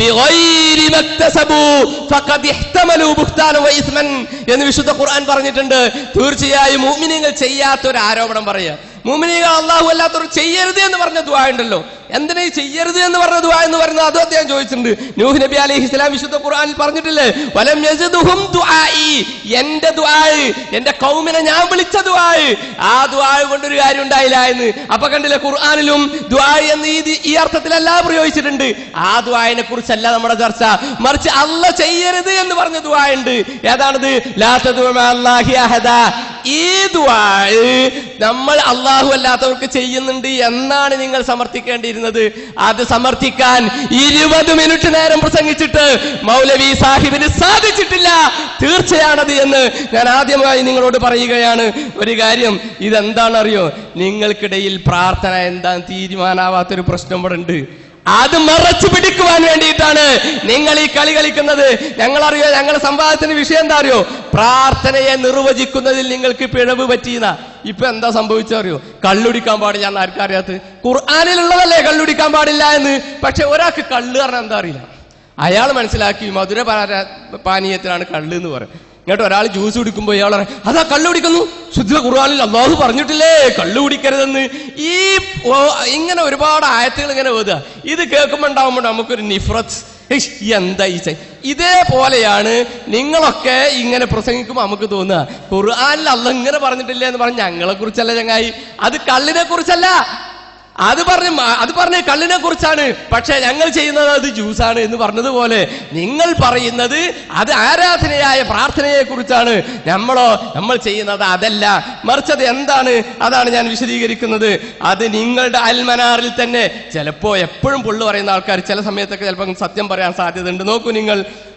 ബിഗൈരി മക്തസബു ഫഖദ് ഇഹ്തമലു ബുഹ്താന വ ഇസ്മൻ എന്ന് വിശുദ്ധ ഖുർആൻ പറഞ്ഞിട്ടുണ്ട് തീർച്ചയായും മുഅ്മിനീങ്ങൾ ചെയ്യാത്ത ഒരു ആരോപണം പറയുക മുഅ്മിനീങ്ങൾ അള്ളാഹു അല്ലാത്തവർ ചെയ്യരുത് എന്ന് പറഞ്ഞ ദുആ ഉണ്ടല്ലോ എന്തിനാ ഈ ചെയ്യരുത് എന്ന് പറഞ്ഞ ദുആ എന്ന് പറയുന്നത് അതും അദ്ദേഹം ചോദിച്ചിട്ടുണ്ട് നൂഹ് നബി അലൈഹി ഇസ്ലാം വിശുദ്ധ ഖുർആനിൽ പറഞ്ഞിട്ടില്ലേ വലം യസിദുഹും ദുആഇ എന്റെ ദുആ എന്റെ കൗമിനെ ഞാൻ വിളിച്ച ദുആ ആ ദുആ കൊണ്ടൊരു കാര്യം ഉണ്ടായില്ല എന്ന് അപ്പൊ കണ്ടില്ലേ ഖുർആനിലും ദുആ എന്ന് ഈ ദി- ഈ അർത്ഥത്തിലല്ല പ്രയോഗിച്ചിട്ടുണ്ട് ആ ദുആനെ കുറിച്ചല്ല നമ്മുടെ ചർച്ച മറിച്ച് അല്ല ചെയ്യരുത് എന്ന് പറഞ്ഞ ദുആ ഉണ്ട് ഏതാണത് ലാ തദ്ഉ മഅല്ലാഹി അഹദ ഈ ദുആ നമ്മൾ അള്ളാഹു അല്ലാത്തവർക്ക് ചെയ്യുന്നുണ്ട് എന്നാണ് നിങ്ങൾ സമർത്ഥിക്കേണ്ടിയിരുന്നത് അത് സമർത്ഥിക്കാൻ ഇരുപത് മിനിറ്റ് നേരം പ്രസംഗിച്ചിട്ട് മൗലവി സാഹിബിന് സാധിച്ചിട്ടില്ല തീർച്ചയാണത് എന്ന് ഞാൻ ആദ്യമായി നിങ്ങളോട് പറയുകയാണ് ഒരു കാര്യം ഇതെന്താണെന്നറിയോ നിങ്ങൾക്കിടയിൽ പ്രാർത്ഥന എന്താന്ന് തീരുമാനാവാത്തൊരു പ്രശ്നം ഇവിടെ ഉണ്ട് അത് മറച്ചു പിടിക്കുവാൻ വേണ്ടിയിട്ടാണ് നിങ്ങൾ ഈ കളി കളിക്കുന്നത് ഞങ്ങളറിയോ ഞങ്ങളുടെ സംവാദത്തിന്റെ വിഷയം എന്താ അറിയോ പ്രാർത്ഥനയെ നിർവചിക്കുന്നതിൽ നിങ്ങൾക്ക് പിഴവ് പറ്റിയെന്ന ഇപ്പൊ എന്താ സംഭവിച്ചറിയോ കള്ളുടിക്കാൻ പാടില്ല എന്ന് ആർക്കും അറിയാത്ത ഖുർആാനിലുള്ളതല്ലേ കള്ളുടിക്കാൻ പാടില്ല എന്ന് പക്ഷെ ഒരാൾക്ക് കള്ള് പറഞ്ഞാൽ എന്താ അറിയില്ല അയാൾ മനസ്സിലാക്കി മധുര പാര- പാനീയത്തിലാണ് കള്ള് എന്ന് പറയും ഇങ്ങോട്ട് ഒരാൾ ജ്യൂസ് കുടിക്കുമ്പോൾ ഇയാൾ പറയും, അതാ കള്ളു കുടിക്കുന്നു ശുദ്ധ ഖുർആാനിൽ അള്ളാഹു പറഞ്ഞിട്ടില്ലേ കള്ളു കുടിക്കരുതെന്ന് ഈ ഓ- ഇങ്ങനെ ഒരുപാട് ആയത്തുകൾ ഇങ്ങനെ ഓതുക ഇത് കേൾക്കുമ്പോൾ ഉണ്ടാവുമ്പോൾ നമുക്കൊരു നിഫ്രത്ത് ഏയ്, എന്താ ഈ ചെ- ഇതേപോലെയാണ് നിങ്ങളൊക്കെ ഇങ്ങനെ പ്രസംഗിക്കുമ്പോൾ നമുക്ക് തോന്നുക ഖുർആാനിൽ അല്ല ഇങ്ങനെ പറഞ്ഞിട്ടില്ലേ എന്ന് പറഞ്ഞ് ഞങ്ങളെ കുറിച്ചല്ല ചങ്ങായി അത് കള്ളിനെ കുറിച്ചല്ല അത് പറഞ്ഞ് മ- അത് പറഞ്ഞ കള്ളിനെ കുറിച്ചാണ് പക്ഷെ ഞങ്ങൾ ചെയ്യുന്നത് അത് ജ്യൂസാണ് എന്ന് പറഞ്ഞതുപോലെ നിങ്ങൾ പറയുന്നത് അത് ആരാധനയായ പ്രാർത്ഥനയെ കുറിച്ചാണ് നമ്മളോ നമ്മൾ ചെയ്യുന്നത് അതല്ല മറിച്ച് അത് എന്താണ് അതാണ് ഞാൻ വിശദീകരിക്കുന്നത് അത് നിങ്ങളുടെ അൽമനാറിൽ തന്നെ ചിലപ്പോ എപ്പോഴും പൊള്ളു പറയുന്ന ആൾക്കാർ ചില സമയത്തൊക്കെ ചിലപ്പോൾ സത്യം പറയാൻ സാധ്യതയുണ്ട് നോക്കൂ നിങ്ങൾ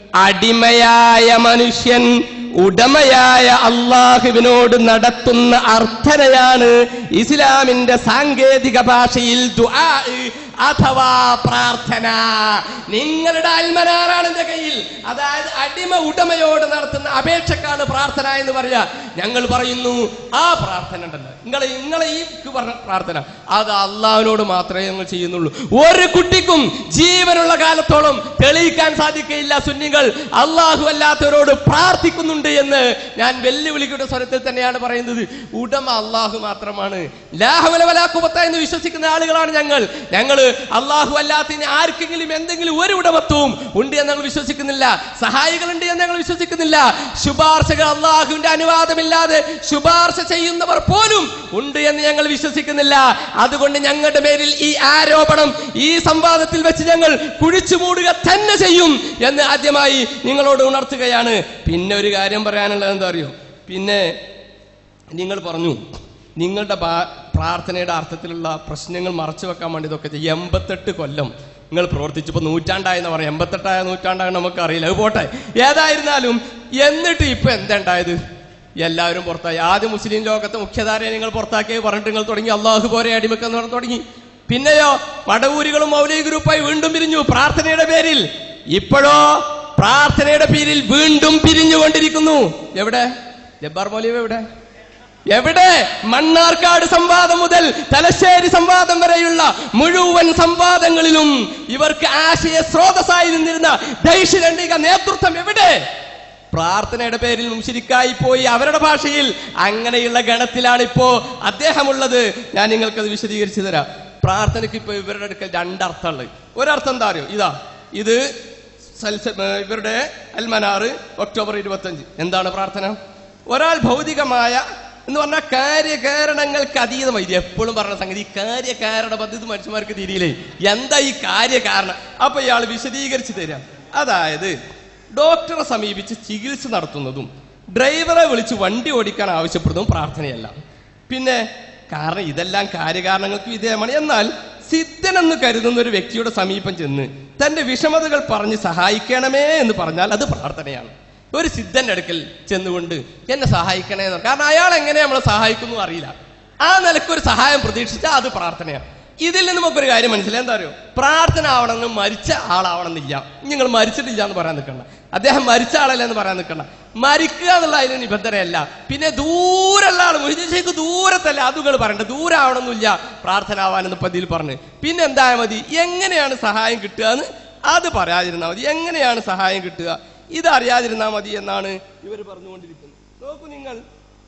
അടിമയായ മനുഷ്യൻ ഉടമയായ അള്ളാഹുവിനോട് നടത്തുന്ന അർത്ഥനയാണ് ഇസ്ലാമിന്റെ സാങ്കേതിക ഭാഷയിൽ ദുആ അഥവാ പ്രാർത്ഥന നിങ്ങളുടെ അൽമനാറാണ് എന്റെ കയ്യിൽ അതായത് അടിമ ഉടമയോട് നടത്തുന്ന അപേക്ഷക്കാണ് പ്രാർത്ഥന എന്ന് പറയാ ഞങ്ങൾ പറയുന്നു ആ പ്രാർത്ഥന ഉണ്ടല്ലോ നിങ്ങളെ നിങ്ങളെ ഈ പറഞ്ഞ പ്രാർത്ഥന അത് അള്ളാഹുവിനോട് മാത്രമേ ഞങ്ങൾ ചെയ്യുന്നുള്ളൂ ഒരു കുട്ടിക്കും ജീവനുള്ള കാലത്തോളം തെളിയിക്കാൻ സാധിക്കയില്ല സുന്നികൾ അള്ളാഹു അല്ലാത്തവരോട് പ്രാർത്ഥിക്കുന്നുണ്ട് എന്ന് ഞാൻ വെല്ലുവിളിക്കുന്ന സ്വരത്തിൽ തന്നെയാണ് പറയുന്നത് ഉടമ അള്ളാഹു മാത്രമാണ് ലാഹുലവലാക്കുപത്ത എന്ന് വിശ്വസിക്കുന്ന ആളുകളാണ് ഞങ്ങൾ ഞങ്ങൾ അള്ളാഹു അല്ലാത്തതിന് ആർക്കെങ്കിലും എന്തെങ്കിലും ഒരു ഉടമത്വവും ഉണ്ട് എന്ന് ഞങ്ങൾ വിശ്വസിക്കുന്നില്ല സഹായികളുണ്ട് എന്ന് ഞങ്ങൾ വിശ്വസിക്കുന്നില്ല ശുപാർശകൾ അള്ളാഹുവിന്റെ അനുവാദമില്ലാതെ ശുപാർശ ചെയ്യുന്നവർ പോലും ഉണ്ട് എന്ന് ഞങ്ങൾ വിശ്വസിക്കുന്നില്ല അതുകൊണ്ട് ഞങ്ങളുടെ പേരിൽ ഈ ആരോപണം ഈ സംവാദത്തിൽ വെച്ച് ഞങ്ങൾ കുഴിച്ചു മൂടുക തന്നെ ചെയ്യും എന്ന് ആദ്യമായി നിങ്ങളോട് ഉണർത്തുകയാണ് പിന്നെ ഒരു കാര്യം പറയാനുള്ളത് എന്താ അറിയോ പിന്നെ നിങ്ങൾ പറഞ്ഞു നിങ്ങളുടെ ബാ- പ്രാർത്ഥനയുടെ അർത്ഥത്തിലുള്ള പ്രശ്നങ്ങൾ മറച്ചു വെക്കാൻ വേണ്ടി ഇതൊക്കെ ചെയ്യും എൺപത്തെട്ട് കൊല്ലം നിങ്ങൾ പ്രവർത്തിച്ചു ഇപ്പൊ നൂറ്റാണ്ടായെന്ന് പറയാം എൺപത്തെട്ടായ നൂറ്റാണ്ടായ നമുക്ക് അറിയില്ല അത് പോട്ടെ ഏതായിരുന്നാലും എന്നിട്ട് ഇപ്പൊ എന്താ ഉണ്ടായത് എല്ലാവരും പുറത്തായി ആദ്യം മുസ്ലിം ലോകത്തെ മുഖ്യധാരയെ നിങ്ങൾ പുറത്താക്കി പറഞ്ഞിട്ട് നിങ്ങൾ തുടങ്ങി അള്ളാഹു പോരെ അടിമക്കെന്ന് പറഞ്ഞ് തുടങ്ങി പിന്നെയോ മടവൂരികളും മൗലിക ഗ്രൂപ്പായി വീണ്ടും പിരിഞ്ഞു പ്രാർത്ഥനയുടെ പേരിൽ ഇപ്പോഴോ പ്രാർത്ഥനയുടെ പേരിൽ വീണ്ടും പിരിഞ്ഞുകൊണ്ടിരിക്കുന്നു എവിടെ ജബ്ബാർ മൗലവി എവിടെ എവിടെ മണ്ണാർക്കാട് സംവാദം മുതൽ തലശ്ശേരി സംവാദം വരെയുള്ള മുഴുവൻ സംവാദങ്ങളിലും ഇവർക്ക് ആശയ സ്രോതസ്സായി നിന്നിരുന്ന ദൈശരണ്ഡിക നേതൃത്വം എവിടെ പ്രാർത്ഥനയുടെ പേരിൽ മുഷിരിക്കായി പോയി അവരുടെ ഭാഷയിൽ അങ്ങനെയുള്ള ഗണത്തിലാണ് ഇപ്പോ അദ്ദേഹമുള്ളത് ഞാൻ നിങ്ങൾക്കത് വിശദീകരിച്ചു തരാം പ്രാർത്ഥനയ്ക്ക് ഇപ്പൊ ഇവരുടെ അടുക്കൽ രണ്ടർത്ഥമുള്ളത് ഒരർത്ഥം എന്താ അറിയോ ഇതാ ഇത് സൽസ- ഏർ ഇവരുടെ അൽമനാറ് ഒക്ടോബർ ഇരുപത്തഞ്ച് എന്താണ് പ്രാർത്ഥന ഒരാൾ ഭൗതികമായ എന്ന് പറഞ്ഞാൽ കാര്യകാരണങ്ങൾക്ക് അതീതമായി ഇത് എപ്പോഴും പറഞ്ഞ സംഗതി ഈ കാര്യകാരണ പദ്ധതി മനുഷ്യന്മാർക്ക് തിരിയില്ലേ എന്താ ഈ കാര്യകാരണം അപ്പൊ ഇയാൾ വിശദീകരിച്ചു തരാം അതായത് ഡോക്ടറെ സമീപിച്ച് ചികിത്സ നടത്തുന്നതും ഡ്രൈവറെ വിളിച്ച് വണ്ടി ഓടിക്കാൻ ആവശ്യപ്പെടുന്നതും പ്രാർത്ഥനയല്ല പിന്നെ കാരണം ഇതെല്ലാം കാര്യകാരണങ്ങൾക്ക് വിധേയമാണ് എന്നാൽ സിദ്ധനെന്ന് കരുതുന്ന ഒരു വ്യക്തിയുടെ സമീപം ചെന്ന് തന്റെ വിഷമതകൾ പറഞ്ഞ് സഹായിക്കണമേ എന്ന് പറഞ്ഞാൽ അത് പ്രാർത്ഥനയാണ് ഒരു സിദ്ധന്റെ അടുക്കൽ ചെന്നുകൊണ്ട് എന്നെ സഹായിക്കണേ എന്ന് പറയും. കാരണം അയാൾ എങ്ങനെ നമ്മളെ സഹായിക്കുന്നു അറിയില്ല ആ നിലയ്ക്ക് ഒരു സഹായം പ്രതീക്ഷിച്ചാൽ അത് പ്രാർത്ഥനയാണ് ഇതിൽ നിന്ന് നമുക്കൊരു കാര്യം മനസ്സിലായി എന്താ അറിയോ പ്രാർത്ഥന ആവണമെന്ന് മരിച്ച ആളാവണമെന്നില്ല നിങ്ങൾ മരിച്ചിട്ടില്ല എന്ന് പറയാൻ നിൽക്കണ്ട അദ്ദേഹം മരിച്ച ആളല്ല എന്ന് പറയാൻ നിൽക്കണ്ട മരിക്കുക എന്നുള്ള അതിന് നിബന്ധനയല്ല പിന്നെ ദൂരമുള്ള ആൾ മുഹിദിശയ്ക്ക് ദൂരത്തല്ല അത് നിങ്ങൾ പറയണ്ട ദൂരം ആവണമെന്നില്ല പ്രാർത്ഥന ആവാനെന്ന് പതിയിൽ പറഞ്ഞു പിന്നെ എന്തായാൽ മതി എങ്ങനെയാണ് സഹായം കിട്ടുക എന്ന് അത് പറയാതിരുന്നാൽ മതി എങ്ങനെയാണ് സഹായം കിട്ടുക ഇത് അറിയാതിരുന്നാൽ മതി എന്നാണ് ഇവർ പറഞ്ഞുകൊണ്ടിരിക്കുന്നത് നോക്കൂ നിങ്ങൾ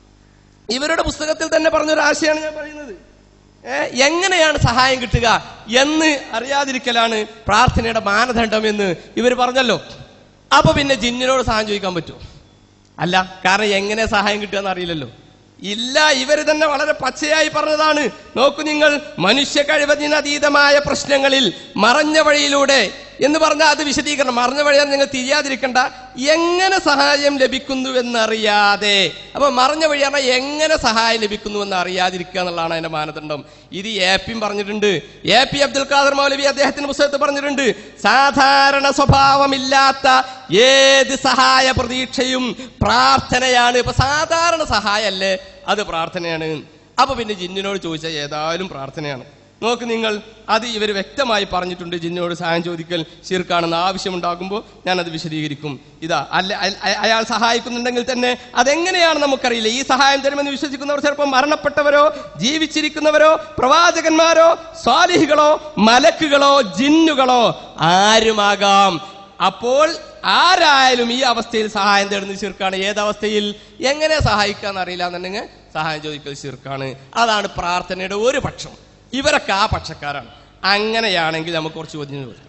ഇവരുടെ പുസ്തകത്തിൽ തന്നെ പറഞ്ഞൊരു ആശയമാണ് ഞാൻ പറയുന്നത് ഏ, എങ്ങനെയാണ് സഹായം കിട്ടുക എന്ന് അറിയാതിരിക്കലാണ് പ്രാർത്ഥനയുടെ മാനദണ്ഡം എന്ന് ഇവർ പറഞ്ഞല്ലോ അപ്പൊ പിന്നെ ജിന്നിനോട് സഹായം ചോദിക്കാൻ പറ്റുമോ അല്ല കാരണം എങ്ങനെ സഹായം കിട്ടുക എന്ന് അറിയില്ലല്ലോ ഇല്ല ഇവർ തന്നെ വളരെ പച്ചയായി പറഞ്ഞതാണ് നോക്കൂ നിങ്ങൾ മനുഷ്യ കഴിവതിനതീതമായ പ്രശ്നങ്ങളിൽ മറഞ്ഞ വഴിയിലൂടെ എന്ന് പറഞ്ഞാൽ അത് വിശദീകരണം മറഞ്ഞ വഴിയാണ് നിങ്ങൾ തിരിയാതിരിക്കണ്ട എങ്ങനെ സഹായം ലഭിക്കുന്നുവെന്നറിയാതെ അപ്പൊ മറഞ്ഞ വഴി പറഞ്ഞാൽ എങ്ങനെ സഹായം ലഭിക്കുന്നുവെന്ന് അറിയാതിരിക്കുക എന്നുള്ളതാണ് അതിന്റെ മാനദണ്ഡം ഇത് എ പിയും പറഞ്ഞിട്ടുണ്ട് എ പി അബ്ദുൽ ഖാദർ മൗലവി അദ്ദേഹത്തിന്റെ പുസ്തകത്തിൽ പറഞ്ഞിട്ടുണ്ട് സാധാരണ സ്വഭാവമില്ലാത്ത ഏത് സഹായ പ്രതീക്ഷയും പ്രാർത്ഥനയാണ് ഇപ്പൊ സാധാരണ സഹായമല്ലേ അത് പ്രാർത്ഥനയാണ് അപ്പൊ പിന്നെ ജിന്നിനോട് ചോദിച്ചാൽ ഏതായാലും പ്രാർത്ഥനയാണ് നോക്ക് നിങ്ങൾ അത് ഇവർ വ്യക്തമായി പറഞ്ഞിട്ടുണ്ട് ജിന്നിനോട് സഹായം ചോദിക്കൽ ശിർക്കാണെന്ന് ആവശ്യമുണ്ടാകുമ്പോൾ ഞാനത് വിശദീകരിക്കും ഇതാ അല്ല അയ- അയ- അയാൾ സഹായിക്കുന്നുണ്ടെങ്കിൽ തന്നെ അതെങ്ങനെയാണ് നമുക്കറിയില്ല ഈ സഹായം തരുമെന്ന് വിശ്വസിക്കുന്നവർ ചിലപ്പോൾ മരണപ്പെട്ടവരോ ജീവിച്ചിരിക്കുന്നവരോ പ്രവാചകന്മാരോ സ്വാലിഹികളോ മലക്കുകളോ ജിന്നുകളോ ആരുമാകാം അപ്പോൾ ആരായാലും ഈ അവസ്ഥയിൽ സഹായം തേടുന്ന ശിർക്കാണ് ഏതവസ്ഥയിൽ എങ്ങനെ സഹായിക്കാന്ന് അറിയില്ല എന്നുണ്ടെങ്കിൽ സഹായം ചോദിക്കൽ ശിർക്കാണ് അതാണ് പ്രാർത്ഥനയുടെ ഒരു പക്ഷം ഇവരൊക്കെ ആ പക്ഷക്കാരാണ് അങ്ങനെയാണെങ്കിൽ നമുക്ക് കുറച്ച് ചോദ്യം ചോദിക്കാം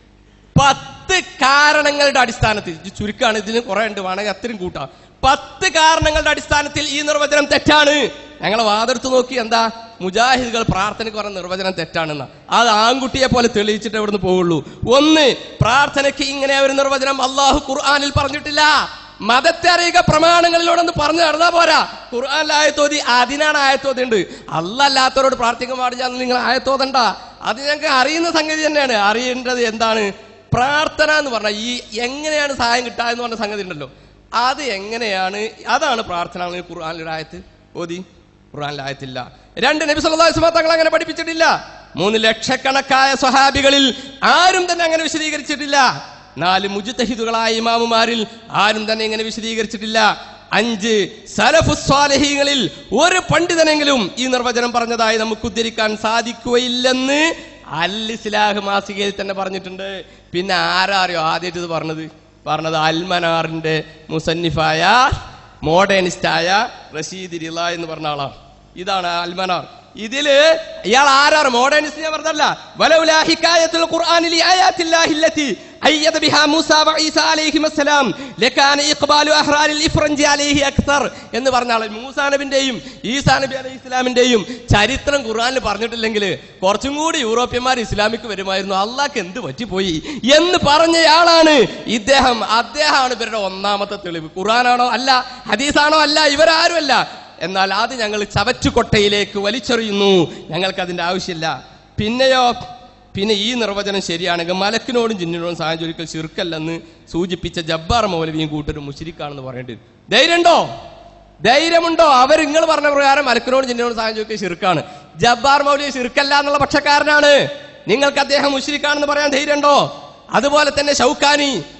പത്ത് കാരണങ്ങളുടെ അടിസ്ഥാനത്തിൽ ഇത് ചുരുക്കാണ് ഇതിന് കുറെ ഉണ്ട് വേണമെങ്കിൽ അത്രയും കൂട്ടാം പത്ത് കാരണങ്ങളുടെ അടിസ്ഥാനത്തിൽ ഈ നിർവചനം തെറ്റാണ് ഞങ്ങളെ വാതെടുത്ത് നോക്കി എന്താ മുജാഹിദുകൾ പ്രാർത്ഥനയ്ക്ക് പറഞ്ഞ നിർവചനം തെറ്റാണെന്ന അത് ആൺകുട്ടിയെ പോലെ തെളിയിച്ചിട്ട് ഇവിടുന്ന് പോവുള്ളൂ ഒന്ന് പ്രാർത്ഥനയ്ക്ക് ഇങ്ങനെ ഒരു നിർവചനം അള്ളാഹു ഖുർആാനിൽ പറഞ്ഞിട്ടില്ല മതത്തെ അറിയുക പ്രമാണങ്ങളിലൂടെ ഒന്ന് പറഞ്ഞു നടന്നാ പോരാ ഖുർആാനിൽ ആയത്തോതി അതിനാണ് ആയത്തോതി ഉണ്ട് അല്ലാത്തവരോട് പ്രാർത്ഥിക്കാൻ പാടില്ല എന്ന് നിങ്ങൾ ആയത്തോതണ്ട അത് ഞങ്ങൾക്ക് അറിയുന്ന സംഗതി തന്നെയാണ് അറിയേണ്ടത് എന്താണ് പ്രാർത്ഥന എന്ന് പറഞ്ഞാൽ ഈ എങ്ങനെയാണ് സഹായം കിട്ടുക എന്ന് പറഞ്ഞ സംഗതി ഉണ്ടല്ലോ അത് എങ്ങനെയാണ് അതാണ് പ്രാർത്ഥന എന്ന് ഖുർആാനിലൊരു ആയത്ത് ഓതി ഖുർആാനിൽ ആയത്തില്ല രണ്ട് നബി സല്ലല്ലാഹു അലൈഹി വസല്ലം തങ്ങൾ അങ്ങനെ പഠിപ്പിച്ചിട്ടില്ല മൂന്ന് ലക്ഷക്കണക്കായ സ്വഹാബികളിൽ ആരും തന്നെ അങ്ങനെ വിശദീകരിച്ചിട്ടില്ല നാല് മുജിത്തഹിദുകളായ ഇമാമുമാരിൽ ആരും തന്നെ ഇങ്ങനെ വിശദീകരിച്ചിട്ടില്ല അഞ്ച് സലഫുസ്വാലഹീങ്ങളിൽ ഒരു പണ്ഡിതനെങ്കിലും ഈ നിർവചനം പറഞ്ഞതായി നമുക്ക് ഉദ്ധരിക്കാൻ സാധിക്കുകയില്ലെന്ന് അൽ ഇസ്ലാഹ് മാസികയിൽ തന്നെ പറഞ്ഞിട്ടുണ്ട് പിന്നെ ആരാ അറിയോ ആദ്യമായിട്ട് ഇത് പറഞ്ഞത് പറഞ്ഞത് അൽമനാറിന്റെ മുസന്നിഫായ മോഡേണിസ്റ്റായ റഷീദ് റിള എന്ന് പറഞ്ഞ ആളാണ് ഇതാണ് അൽമനാർ ഇതില് ഇയാൾ ആരാണ് മോഡേണിസ്റ്റ് ഞാൻ പറഞ്ഞല്ല വലൗലാ ഹിക്കായത്തുൽ ഖുർആനിൽ ആയാത്തില്ലാഹി അല്ലതി അയ്യദ ബിഹാ മൂസ വഈസ അലൈഹിം അസ്സലാം ലകാന ഇഖ്ബാലു അഹ്റാനിൽ ഇഫ്റഞ്ചി അലൈഹി അക്തർ എന്ന് പറഞ്ഞ ആൾ മൂസാ നബിന്റെയും ഈസാ നബി അലൈഹി ഇസ്ലാമിന്റെയും ചരിത്രം ഖുർആനിൽ പറഞ്ഞിട്ടില്ലെങ്കിൽ കുറച്ചും കൂടി യൂറോപ്യന്മാർ ഇസ്ലാമിക്ക് വരുമായിരുന്നു അള്ളാഹ്ക്ക് എന്ത് പറ്റിപ്പോയി എന്ന് പറഞ്ഞയാളാണ് ഇദ്ദേഹം അദ്ദേഹമാണ് ഇവരുടെ ഒന്നാമത്തെ തെളിവ് ഖുർആനാണോ അല്ല ഹദീസാണോ അല്ല ഇവരാരുമല്ല എന്നാൽ അത് ഞങ്ങൾ ചവറ്റുകൊട്ടയിലേക്ക് വലിച്ചെറിയുന്നു ഞങ്ങൾക്ക് അതിന്റെ ആവശ്യമില്ല പിന്നെയോ പിന്നെ ഈ നിർവചനം ശരിയാണെങ്കിൽ മലക്കിനോടും ജിന്നിനോടും സഹായം ചോദിക്കൽ ശിർക്കല്ലെന്ന് സൂചിപ്പിച്ച ജബ്ബാർ മൗലവിയും കൂട്ടരും മുഷിരിക്കാണെന്ന് പറയേണ്ടി വരും ധൈര്യമുണ്ടോ ധൈര്യമുണ്ടോ അവർ നിങ്ങൾ പറഞ്ഞ പ്രകാരം മലക്കിനോടും ജിന്നിനോടും സഹായം ചോദിക്കൽ ശിർക്കാണ് ജബ്ബാർ മൗലവി ശിർക്കല്ല എന്നുള്ള പക്ഷക്കാരനാണ് നിങ്ങൾക്ക് അദ്ദേഹം മുഷിരിക്കാണെന്ന് പറയാൻ ധൈര്യമുണ്ടോ അതുപോലെ തന്നെ ഷൗക്കാനി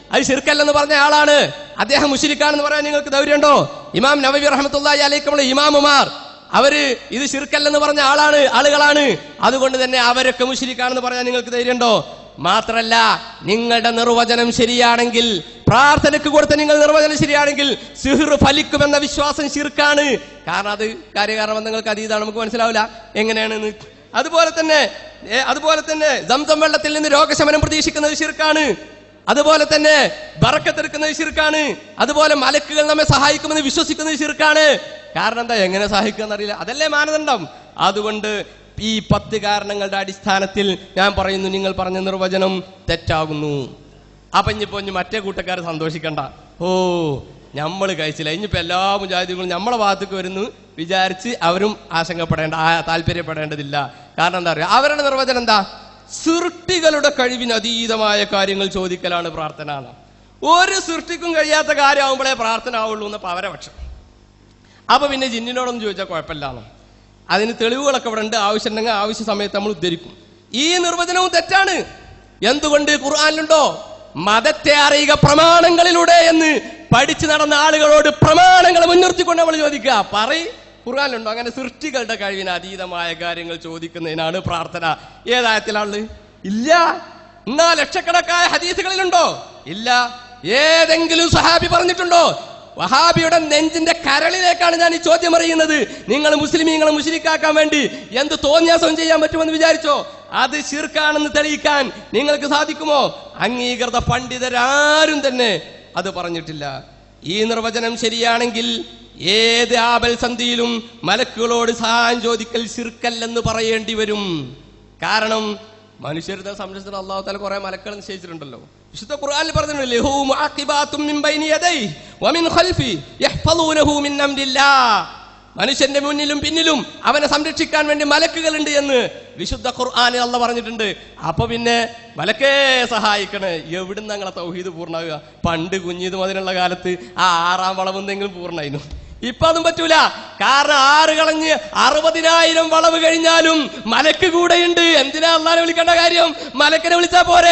അത് ശിർക്കല്ലെന്ന് പറഞ്ഞ ആളാണ് അദ്ദേഹം മുഷിരിക്കാണെന്ന് പറയാൻ നിങ്ങൾക്ക് ധൈര്യമുണ്ടോ ഇമാം നബി റഹ്മത്തുള്ളാഹി അലൈക്കുള്ള ഇമാമുമാർ അവര് ഇത് ശിർക്കല്ലെന്ന് പറഞ്ഞ ആളാണ് ആളുകളാണ് അതുകൊണ്ട് തന്നെ അവരൊക്കെ മുഷിരിക്കാണെന്ന് പറയാൻ നിങ്ങൾക്ക് ധൈര്യമുണ്ടോ മാത്രല്ല നിങ്ങളുടെ നിർവചനം ശരിയാണെങ്കിൽ പ്രാർത്ഥനയ്ക്ക് കൊടുത്ത നിങ്ങൾ നിർവചനം ശരിയാണെങ്കിൽ സിഹിർ ഫലിക്കുമെന്ന വിശ്വാസം ശിർക്കാണ് കാരണം അത് കാര്യകാരണ നിങ്ങൾക്ക് അതീതാണ് നമുക്ക് മനസ്സിലാവില്ല എങ്ങനെയാണെന്ന് അതുപോലെ തന്നെ ഏ, അതുപോലെ തന്നെ ദംദം വെള്ളത്തിൽ നിന്ന് രോഗശമനം പ്രതീക്ഷിക്കുന്നത് ശിർക്കാണ് അതുപോലെ തന്നെ ബറക്കത്തെടുക്കുന്നത് ശിർക്കാണ് അതുപോലെ മലക്കുകൾ നമ്മെ സഹായിക്കുമെന്ന് വിശ്വസിക്കുന്നത് ശിർക്കാണ് കാരണം എന്താ എങ്ങനെ സഹായിക്കുക എന്നറിയില്ല അതല്ലേ മാനദണ്ഡം അതുകൊണ്ട് ഈ പത്ത് കാരണങ്ങളുടെ അടിസ്ഥാനത്തിൽ ഞാൻ പറയുന്നു നിങ്ങൾ പറഞ്ഞ നിർവചനം തെറ്റാകുന്നു അപ്പൊ ഇനിയിപ്പോ ഇനി മറ്റേ കൂട്ടക്കാർ സന്തോഷിക്കണ്ട ഓ നമ്മൾ കഴിച്ചില്ല ഇനിയിപ്പോ എല്ലാ മുജാഹിദികളും നമ്മളെ ഭാഗത്തേക്ക് വരുന്നു വിചാരിച്ച് അവരും ആശങ്കപ്പെടേണ്ട ആ, താല്പര്യപ്പെടേണ്ടതില്ല കാരണം എന്താ പറയുക അവരുടെ നിർവചനം എന്താ സൃഷ്ടികളുടെ കഴിവിന് അതീതമായ കാര്യങ്ങൾ ചോദിക്കലാണ് പ്രാർത്ഥന എന്ന്. ഒരു സൃഷ്ടിക്കും കഴിയാത്ത കാര്യമാകുമ്പോഴേ പ്രാർത്ഥന ആവുള്ളൂ എന്ന് അവരെ പക്ഷം അപ്പൊ പിന്നെ ജിന്നിനോടൊന്നും ചോദിച്ചാൽ കുഴപ്പമില്ലാന്നോ അതിന് തെളിവുകളൊക്കെ ഇവിടെ ഉണ്ട് ആവശ്യമുണ്ടെങ്കിൽ ആവശ്യ സമയത്ത് നമ്മൾ ഉദ്ധരിക്കും ഈ നിർവചനവും തെറ്റാണ് എന്തുകൊണ്ട് ഖുർആാനിലുണ്ടോ മതത്തെ അറിയുക പ്രമാണങ്ങളിലൂടെ എന്ന് പഠിച്ചു നടന്ന ആളുകളോട് പ്രമാണങ്ങൾ മുൻനിർത്തിക്കൊണ്ട് നമ്മൾ ചോദിക്കുക പറയ് ഖുർആാനിലുണ്ടോ അങ്ങനെ സൃഷ്ടികളുടെ കഴിവിന് അതീതമായ കാര്യങ്ങൾ ചോദിക്കുന്നതിനാണ് പ്രാർത്ഥന ഏതായത്തിലാണ് ഇല്ല എന്നാ ലക്ഷക്കണക്കായ ഹദീസുകളിലുണ്ടോ ഇല്ല ഏതെങ്കിലും സഹാബി പറഞ്ഞിട്ടുണ്ടോ വഹാബിയുടെ നെഞ്ചിന്റെ കരളിലേക്കാണ് ഞാൻ ഈ ചോദ്യം അറിയുന്നത് നിങ്ങൾ മുസ്ലിമീങ്ങളെ മുസ്ലിക്കാക്കാൻ വേണ്ടി എന്ത് തോന്നിയാസം ചെയ്യാൻ പറ്റുമെന്ന് വിചാരിച്ചോ അത് ശിർക്കാണെന്ന് തെളിയിക്കാൻ നിങ്ങൾക്ക് സാധിക്കുമോ അംഗീകൃത പണ്ഡിതരാരും തന്നെ അത് പറഞ്ഞിട്ടില്ല ഈ നിർവചനം ശരിയാണെങ്കിൽ ഏത് ആപൽ സന്ധിയിലും മലക്കുകളോട് സഹായം ചോദിക്കൽ ശിർക്കല്ലെന്ന് പറയേണ്ടി വരും കാരണം മനുഷ്യരുടെ സംരക്ഷണത്തിന് അള്ളാഹു താല കുറെ മലക്കൾ നിശ്ചയിച്ചിട്ടുണ്ടല്ലോ വിശുദ്ധ ഖുർആനിൽ പറഞ്ഞിട്ടുണ്ട് ലഹു മുഅഖിബാത്തും മിൻ ബൈനി യദൈഹി വമിൻ ഖൽഫി യഹ്ഫളൂനഹു മിൻ അംരില്ലാഹ് മനുഷ്യന്റെ മുന്നിലും പിന്നിലും അവനെ സംരക്ഷിക്കാൻ വേണ്ടി മലക്കുകളുണ്ട് എന്ന് വിശുദ്ധ ഖുർആനിൽ അല്ല പറഞ്ഞിട്ടുണ്ട് അപ്പൊ പിന്നെ മലക്കേ സഹായിക്കണേ എവിടുന്ന് ഞങ്ങളെ തൗഹീദ് പൂർണ്ണമാകുക പണ്ട് കുഞ്ഞിതും അതിനുള്ള കാലത്ത് ആ ആറാം വളവെന്തെങ്കിലും പൂർണ്ണമായിരുന്നു ഇപ്പൊ അതും പറ്റൂല കാരണം ആറ് കളഞ്ഞ് അറുപതിനായിരം വളവ് കഴിഞ്ഞാലും മലക്ക് കൂടെയുണ്ട് എന്തിനാ അള്ളാനെ വിളിക്കേണ്ട കാര്യം മലക്കിനെ വിളിച്ചാ പോരെ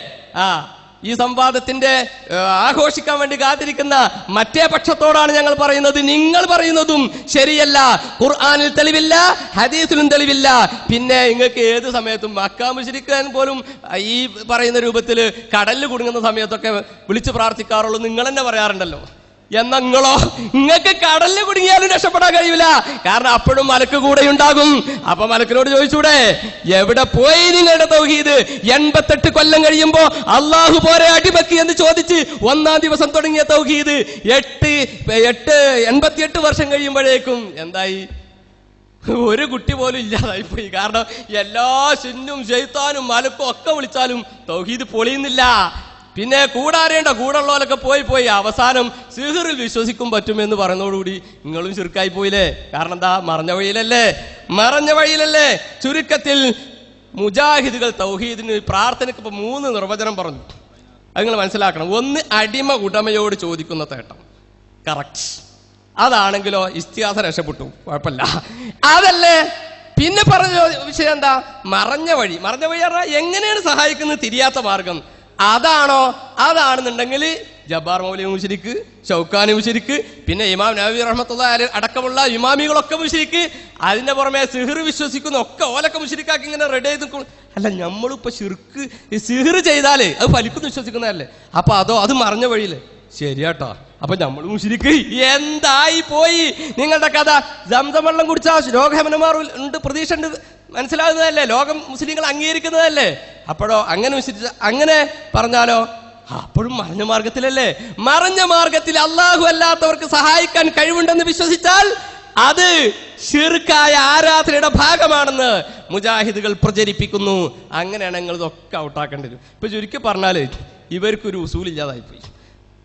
ആ ഈ സംവാദത്തിന്റെ ഏ, ആഘോഷിക്കാൻ വേണ്ടി കാത്തിരിക്കുന്ന മറ്റേ പക്ഷത്തോടാണ് ഞങ്ങൾ പറയുന്നത് നിങ്ങൾ പറയുന്നതും ശരിയല്ല ഖുർആനിൽ തെളിവില്ല ഹദീസിലും തെളിവില്ല പിന്നെ നിങ്ങൾക്ക് ഏത് സമയത്തും മക്കാമുശരിക്കാൻ പോലും ഈ പറയുന്ന രൂപത്തിൽ കടലിൽ കുടുങ്ങുന്ന സമയത്തൊക്കെ വിളിച്ച് പ്രാർത്ഥിക്കാറുള്ളൂ നിങ്ങൾ തന്നെ പറയാറുണ്ടല്ലോ എന്നാ നിങ്ങളോ നിങ്ങൾക്ക് കടലിൽ കുടുങ്ങിയാലും രക്ഷപ്പെടാൻ കഴിയില്ല കാരണം അപ്പോഴും മലക്ക് കൂടെ ഉണ്ടാകും അപ്പൊ മലക്കിനോട് ചോദിച്ചൂടെ എവിടെ പോയി നിങ്ങളുടെ തൗഹീദ് എൺപത്തെട്ട് കൊല്ലം കഴിയുമ്പോ അള്ളാഹു പോരെ അടിമക്കി എന്ന് ചോദിച്ച് ഒന്നാം ദിവസം തുടങ്ങിയ തൗഹീദ് എട്ട് എട്ട് എൺപത്തിയെട്ട് വർഷം കഴിയുമ്പോഴേക്കും എന്തായി ഒരു കുട്ടി പോലും ഇല്ലാതായി പോയി കാരണം എല്ലാ സിന്നും ജെയ്ത്താനും മലക്കും ഒക്കെ വിളിച്ചാലും തൗഹീദ് പൊളിയുന്നില്ല പിന്നെ കൂടാരേണ്ട കൂടുള്ളവരൊക്കെ പോയി പോയി അവസാനം സിഹിറിൽ വിശ്വസിക്കും പറ്റുമെന്ന് പറയുന്നതോടുകൂടി നിങ്ങളും ചുരുക്കായി പോയില്ലേ കാരണം എന്താ മറഞ്ഞ വഴിയിലല്ലേ മറഞ്ഞ വഴിയിലല്ലേ ചുരുക്കത്തിൽ മുജാഹിദുകൾ തൗഹീദിന് പ്രാർത്ഥനയ്ക്ക് ഇപ്പൊ മൂന്ന് നിർവചനം പറഞ്ഞു അത് നിങ്ങൾ മനസ്സിലാക്കണം ഒന്ന് അടിമ ഉടമയോട് ചോദിക്കുന്ന തേട്ടം കറക്റ്റ് അതാണെങ്കിലോ ഇസ്തിഹാസ രക്ഷപ്പെട്ടു കുഴപ്പമില്ല അതല്ലേ പിന്നെ പറഞ്ഞ വിഷയം എന്താ മറഞ്ഞ വഴി മറഞ്ഞ വഴി പറഞ്ഞാൽ എങ്ങനെയാണ് സഹായിക്കുന്നത് തിരിയാത്ത മാർഗം അതാണോ അതാണെന്നുണ്ടെങ്കിൽ ജബ്ബാർ മൗലി മുഷരിക്ക് ഷൗക്കാനി മുഷരിക്ക് പിന്നെ ഇമാം നബി റഹ്മത്തുള്ള അടക്കമുള്ള ഇമാമികളൊക്കെ മുഷരിക്ക് അതിന്റെ പുറമെ സിഹിർ വിശ്വസിക്കുന്ന ഒക്കെ ഓലൊക്കെ മുഷരിക്കാക്കി ഇങ്ങനെ റെഡി ചെയ്ത് നിൽക്കും. അല്ല നമ്മളിപ്പോ ശിർക്ക് സിഹിർ ചെയ്താലേ അത് ഫലിക്കുന്നു വിശ്വസിക്കുന്നതല്ലേ അപ്പൊ അതോ അത് മറഞ്ഞ വഴിയില്ലേ ശരിയാട്ടോ അപ്പൊ നമ്മൾ മുഷിരിക്ക് എന്തായി പോയി നിങ്ങളുടെ കഥ ജംസം വെള്ളം കുടിച്ചാ രോഗഹമനമാർ ഉണ്ട് പ്രതീക്ഷ ഉണ്ട് മനസ്സിലാകുന്നതല്ലേ ലോകം മുസ്ലിങ്ങൾ അംഗീകരിക്കുന്നതല്ലേ അപ്പോഴോ അങ്ങനെ വിശ്വസിച്ച അങ്ങനെ പറഞ്ഞാലോ അപ്പോഴും മറഞ്ഞ മാർഗത്തിലല്ലേ മറഞ്ഞ മാർഗത്തിൽ അള്ളാഹു അല്ലാത്തവർക്ക് സഹായിക്കാൻ കഴിവുണ്ടെന്ന് വിശ്വസിച്ചാൽ അത് ഷിർക്കായ ആരാധനയുടെ ഭാഗമാണെന്ന് മുജാഹിദുകൾ പ്രചരിപ്പിക്കുന്നു അങ്ങനെയാണ് നിങ്ങൾ ഇതൊക്കെ ഔട്ടാക്കേണ്ടി വരും ഇപ്പൊ ചുരുക്കി പറഞ്ഞാല് ഇവർക്കൊരു ഉസൂലില്ലാതായി പോയി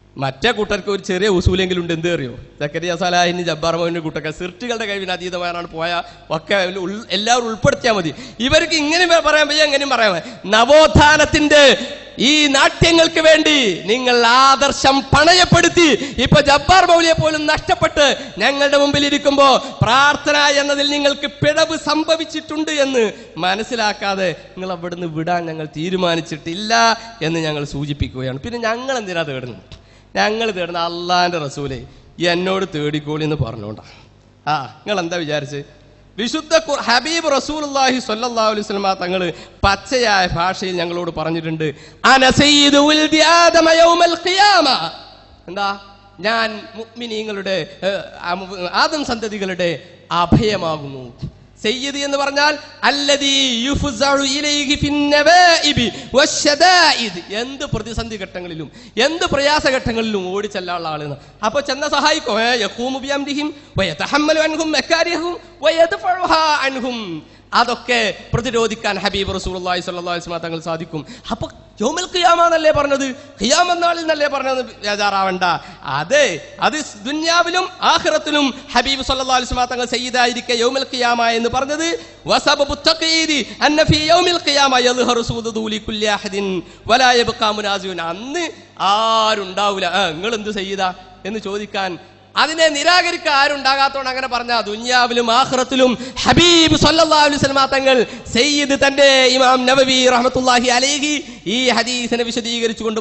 മറ്റേ കൂട്ടർക്ക് ഒരു ചെറിയ ഉസൂലെങ്കിലും ഉണ്ട് എന്ത് അറിയോ സക്കരിയ സലാഹിന് ജബ്ബാർ മോഹിന്റെ കൂട്ടൊക്കെ സിർട്ടുകളുടെ കഴിവിന് അതീതമായാണ് പോയ ഒക്കെ ഉൾ- എല്ലാവരും ഉൾപ്പെടുത്തിയാൽ മതി ഇവർക്ക് ഇങ്ങനെ പറയാൻ വയ്യ എങ്ങനെയും പറയാൻ വയ്യ. നവോത്ഥാനത്തിന്റെ ഈ നാട്യങ്ങൾക്ക് വേണ്ടി നിങ്ങൾ ആദർശം പണയപ്പെടുത്തി ഇപ്പൊ ജബ്ബാർ മൗലിയെ പോലും നഷ്ടപ്പെട്ട് ഞങ്ങളുടെ മുമ്പിൽ ഇരിക്കുമ്പോ പ്രാർത്ഥന എന്നതിൽ നിങ്ങൾക്ക് പിഴവ് സംഭവിച്ചിട്ടുണ്ട് എന്ന് മനസ്സിലാക്കാതെ നിങ്ങൾ അവിടുന്ന് വിടാൻ ഞങ്ങൾ തീരുമാനിച്ചിട്ടില്ല എന്ന് ഞങ്ങൾ സൂചിപ്പിക്കുകയാണ് പിന്നെ ഞങ്ങൾ എന്തിനാ തേടുന്നത് ഞങ്ങൾ തേടുന്ന അള്ളാന്റെ റസൂലെ എന്നോട് തേടിക്കോളി എന്ന് പറഞ്ഞോണ്ടാ ആ നിങ്ങൾ എന്താ വിചാരിച്ച് വിശുദ്ധ ഖുർ- ഹബീബ് റസൂലുള്ളാഹി സ്വല്ലല്ലാഹു അലൈഹി വസല്ലമ തങ്ങൾ പച്ചയായ ഭാഷയിൽ ഞങ്ങളോട് പറഞ്ഞിട്ടുണ്ട് അന സയ്യിദു ഉൽദി ആദമ യൗമൽ ഖിയാമ എന്താ ഞാൻ മുഅ്മിനീങ്ങളുടെ ഏഹ്, ആ- ആദം സന്തതികളുടെ അഭയമാകുന്നു സയ്യിദ് എന്ന് പറഞ്ഞാൽ അല്ലദീ യുഫ്സഉ ഇലൈഹി ഫിന്നവാഇബി വശദായിദ് എന്ത് പ്രതിസന്ധി ഘട്ടങ്ങളിലും എന്ത് പ്രയാസ ഘട്ടങ്ങളിലും ഓടിച്ചെല്ലാനുള്ള ആളാണ് അപ്പൊ ചെന്ന സഹായിക്കോ ഏ, യഖൂമു ബിഅംരിഹിം വയതഹമ്മലു അൻഹും മക്കാരിഹും വയദ്ഫഉഹാ അൻഹും അതൊക്കെ പ്രതിരോധിക്കാൻ ഹബീബ് റസൂലുള്ളാഹി സ്വല്ലല്ലാഹു അലൈഹി വസല്ലം തങ്ങൾ സാധിക്കും അപ്പൊ യൗമൽ ഖിയാമ എന്നല്ലേ പറഞ്ഞത് ഖിയാമ നാളിൽ എന്നല്ലേ പറഞ്ഞത് ബേജാറാവണ്ട അതെ അത് ദുന്യാവിലും ആഖിറത്തിലും ഹബീബ് സല്ലല്ലാഹു അലൈഹി വസല്ലം തങ്ങൾ സയ്യിദായിരിക്കെ യൗമൽ ഖിയാമ എന്ന് പറഞ്ഞത് വസബബു തഖീദി അന്ന ഫീ യൗമിൽ ഖിയാമ യദ്ഹറു സൂദു ലികുല്ലി അഹദിൻ വലാ യബ്ഖാ മുനാസിഉൻ അന്ന് ആരുണ്ടാവില്ല നിങ്ങൾ എന്ത് സയ്യിദാ എന്ന് ചോദിക്കാൻ അതിനെ നിരാകരിക്കാൻ ആരുണ്ടാകാത്തോണ്ട് അങ്ങനെ പറഞ്ഞ ദുന്യാവിലും ആഖിറത്തിലും ഹബീബ് സല്ലല്ലാഹു അലൈഹി വസല്ലം തങ്ങൾ സയ്യിദ് തന്റെ ഇമാം നബവി റഹ്മത്തുള്ളാഹി അലൈഹി ഈ ഹദീസിനെ വിശദീകരിച്ചുകൊണ്ട്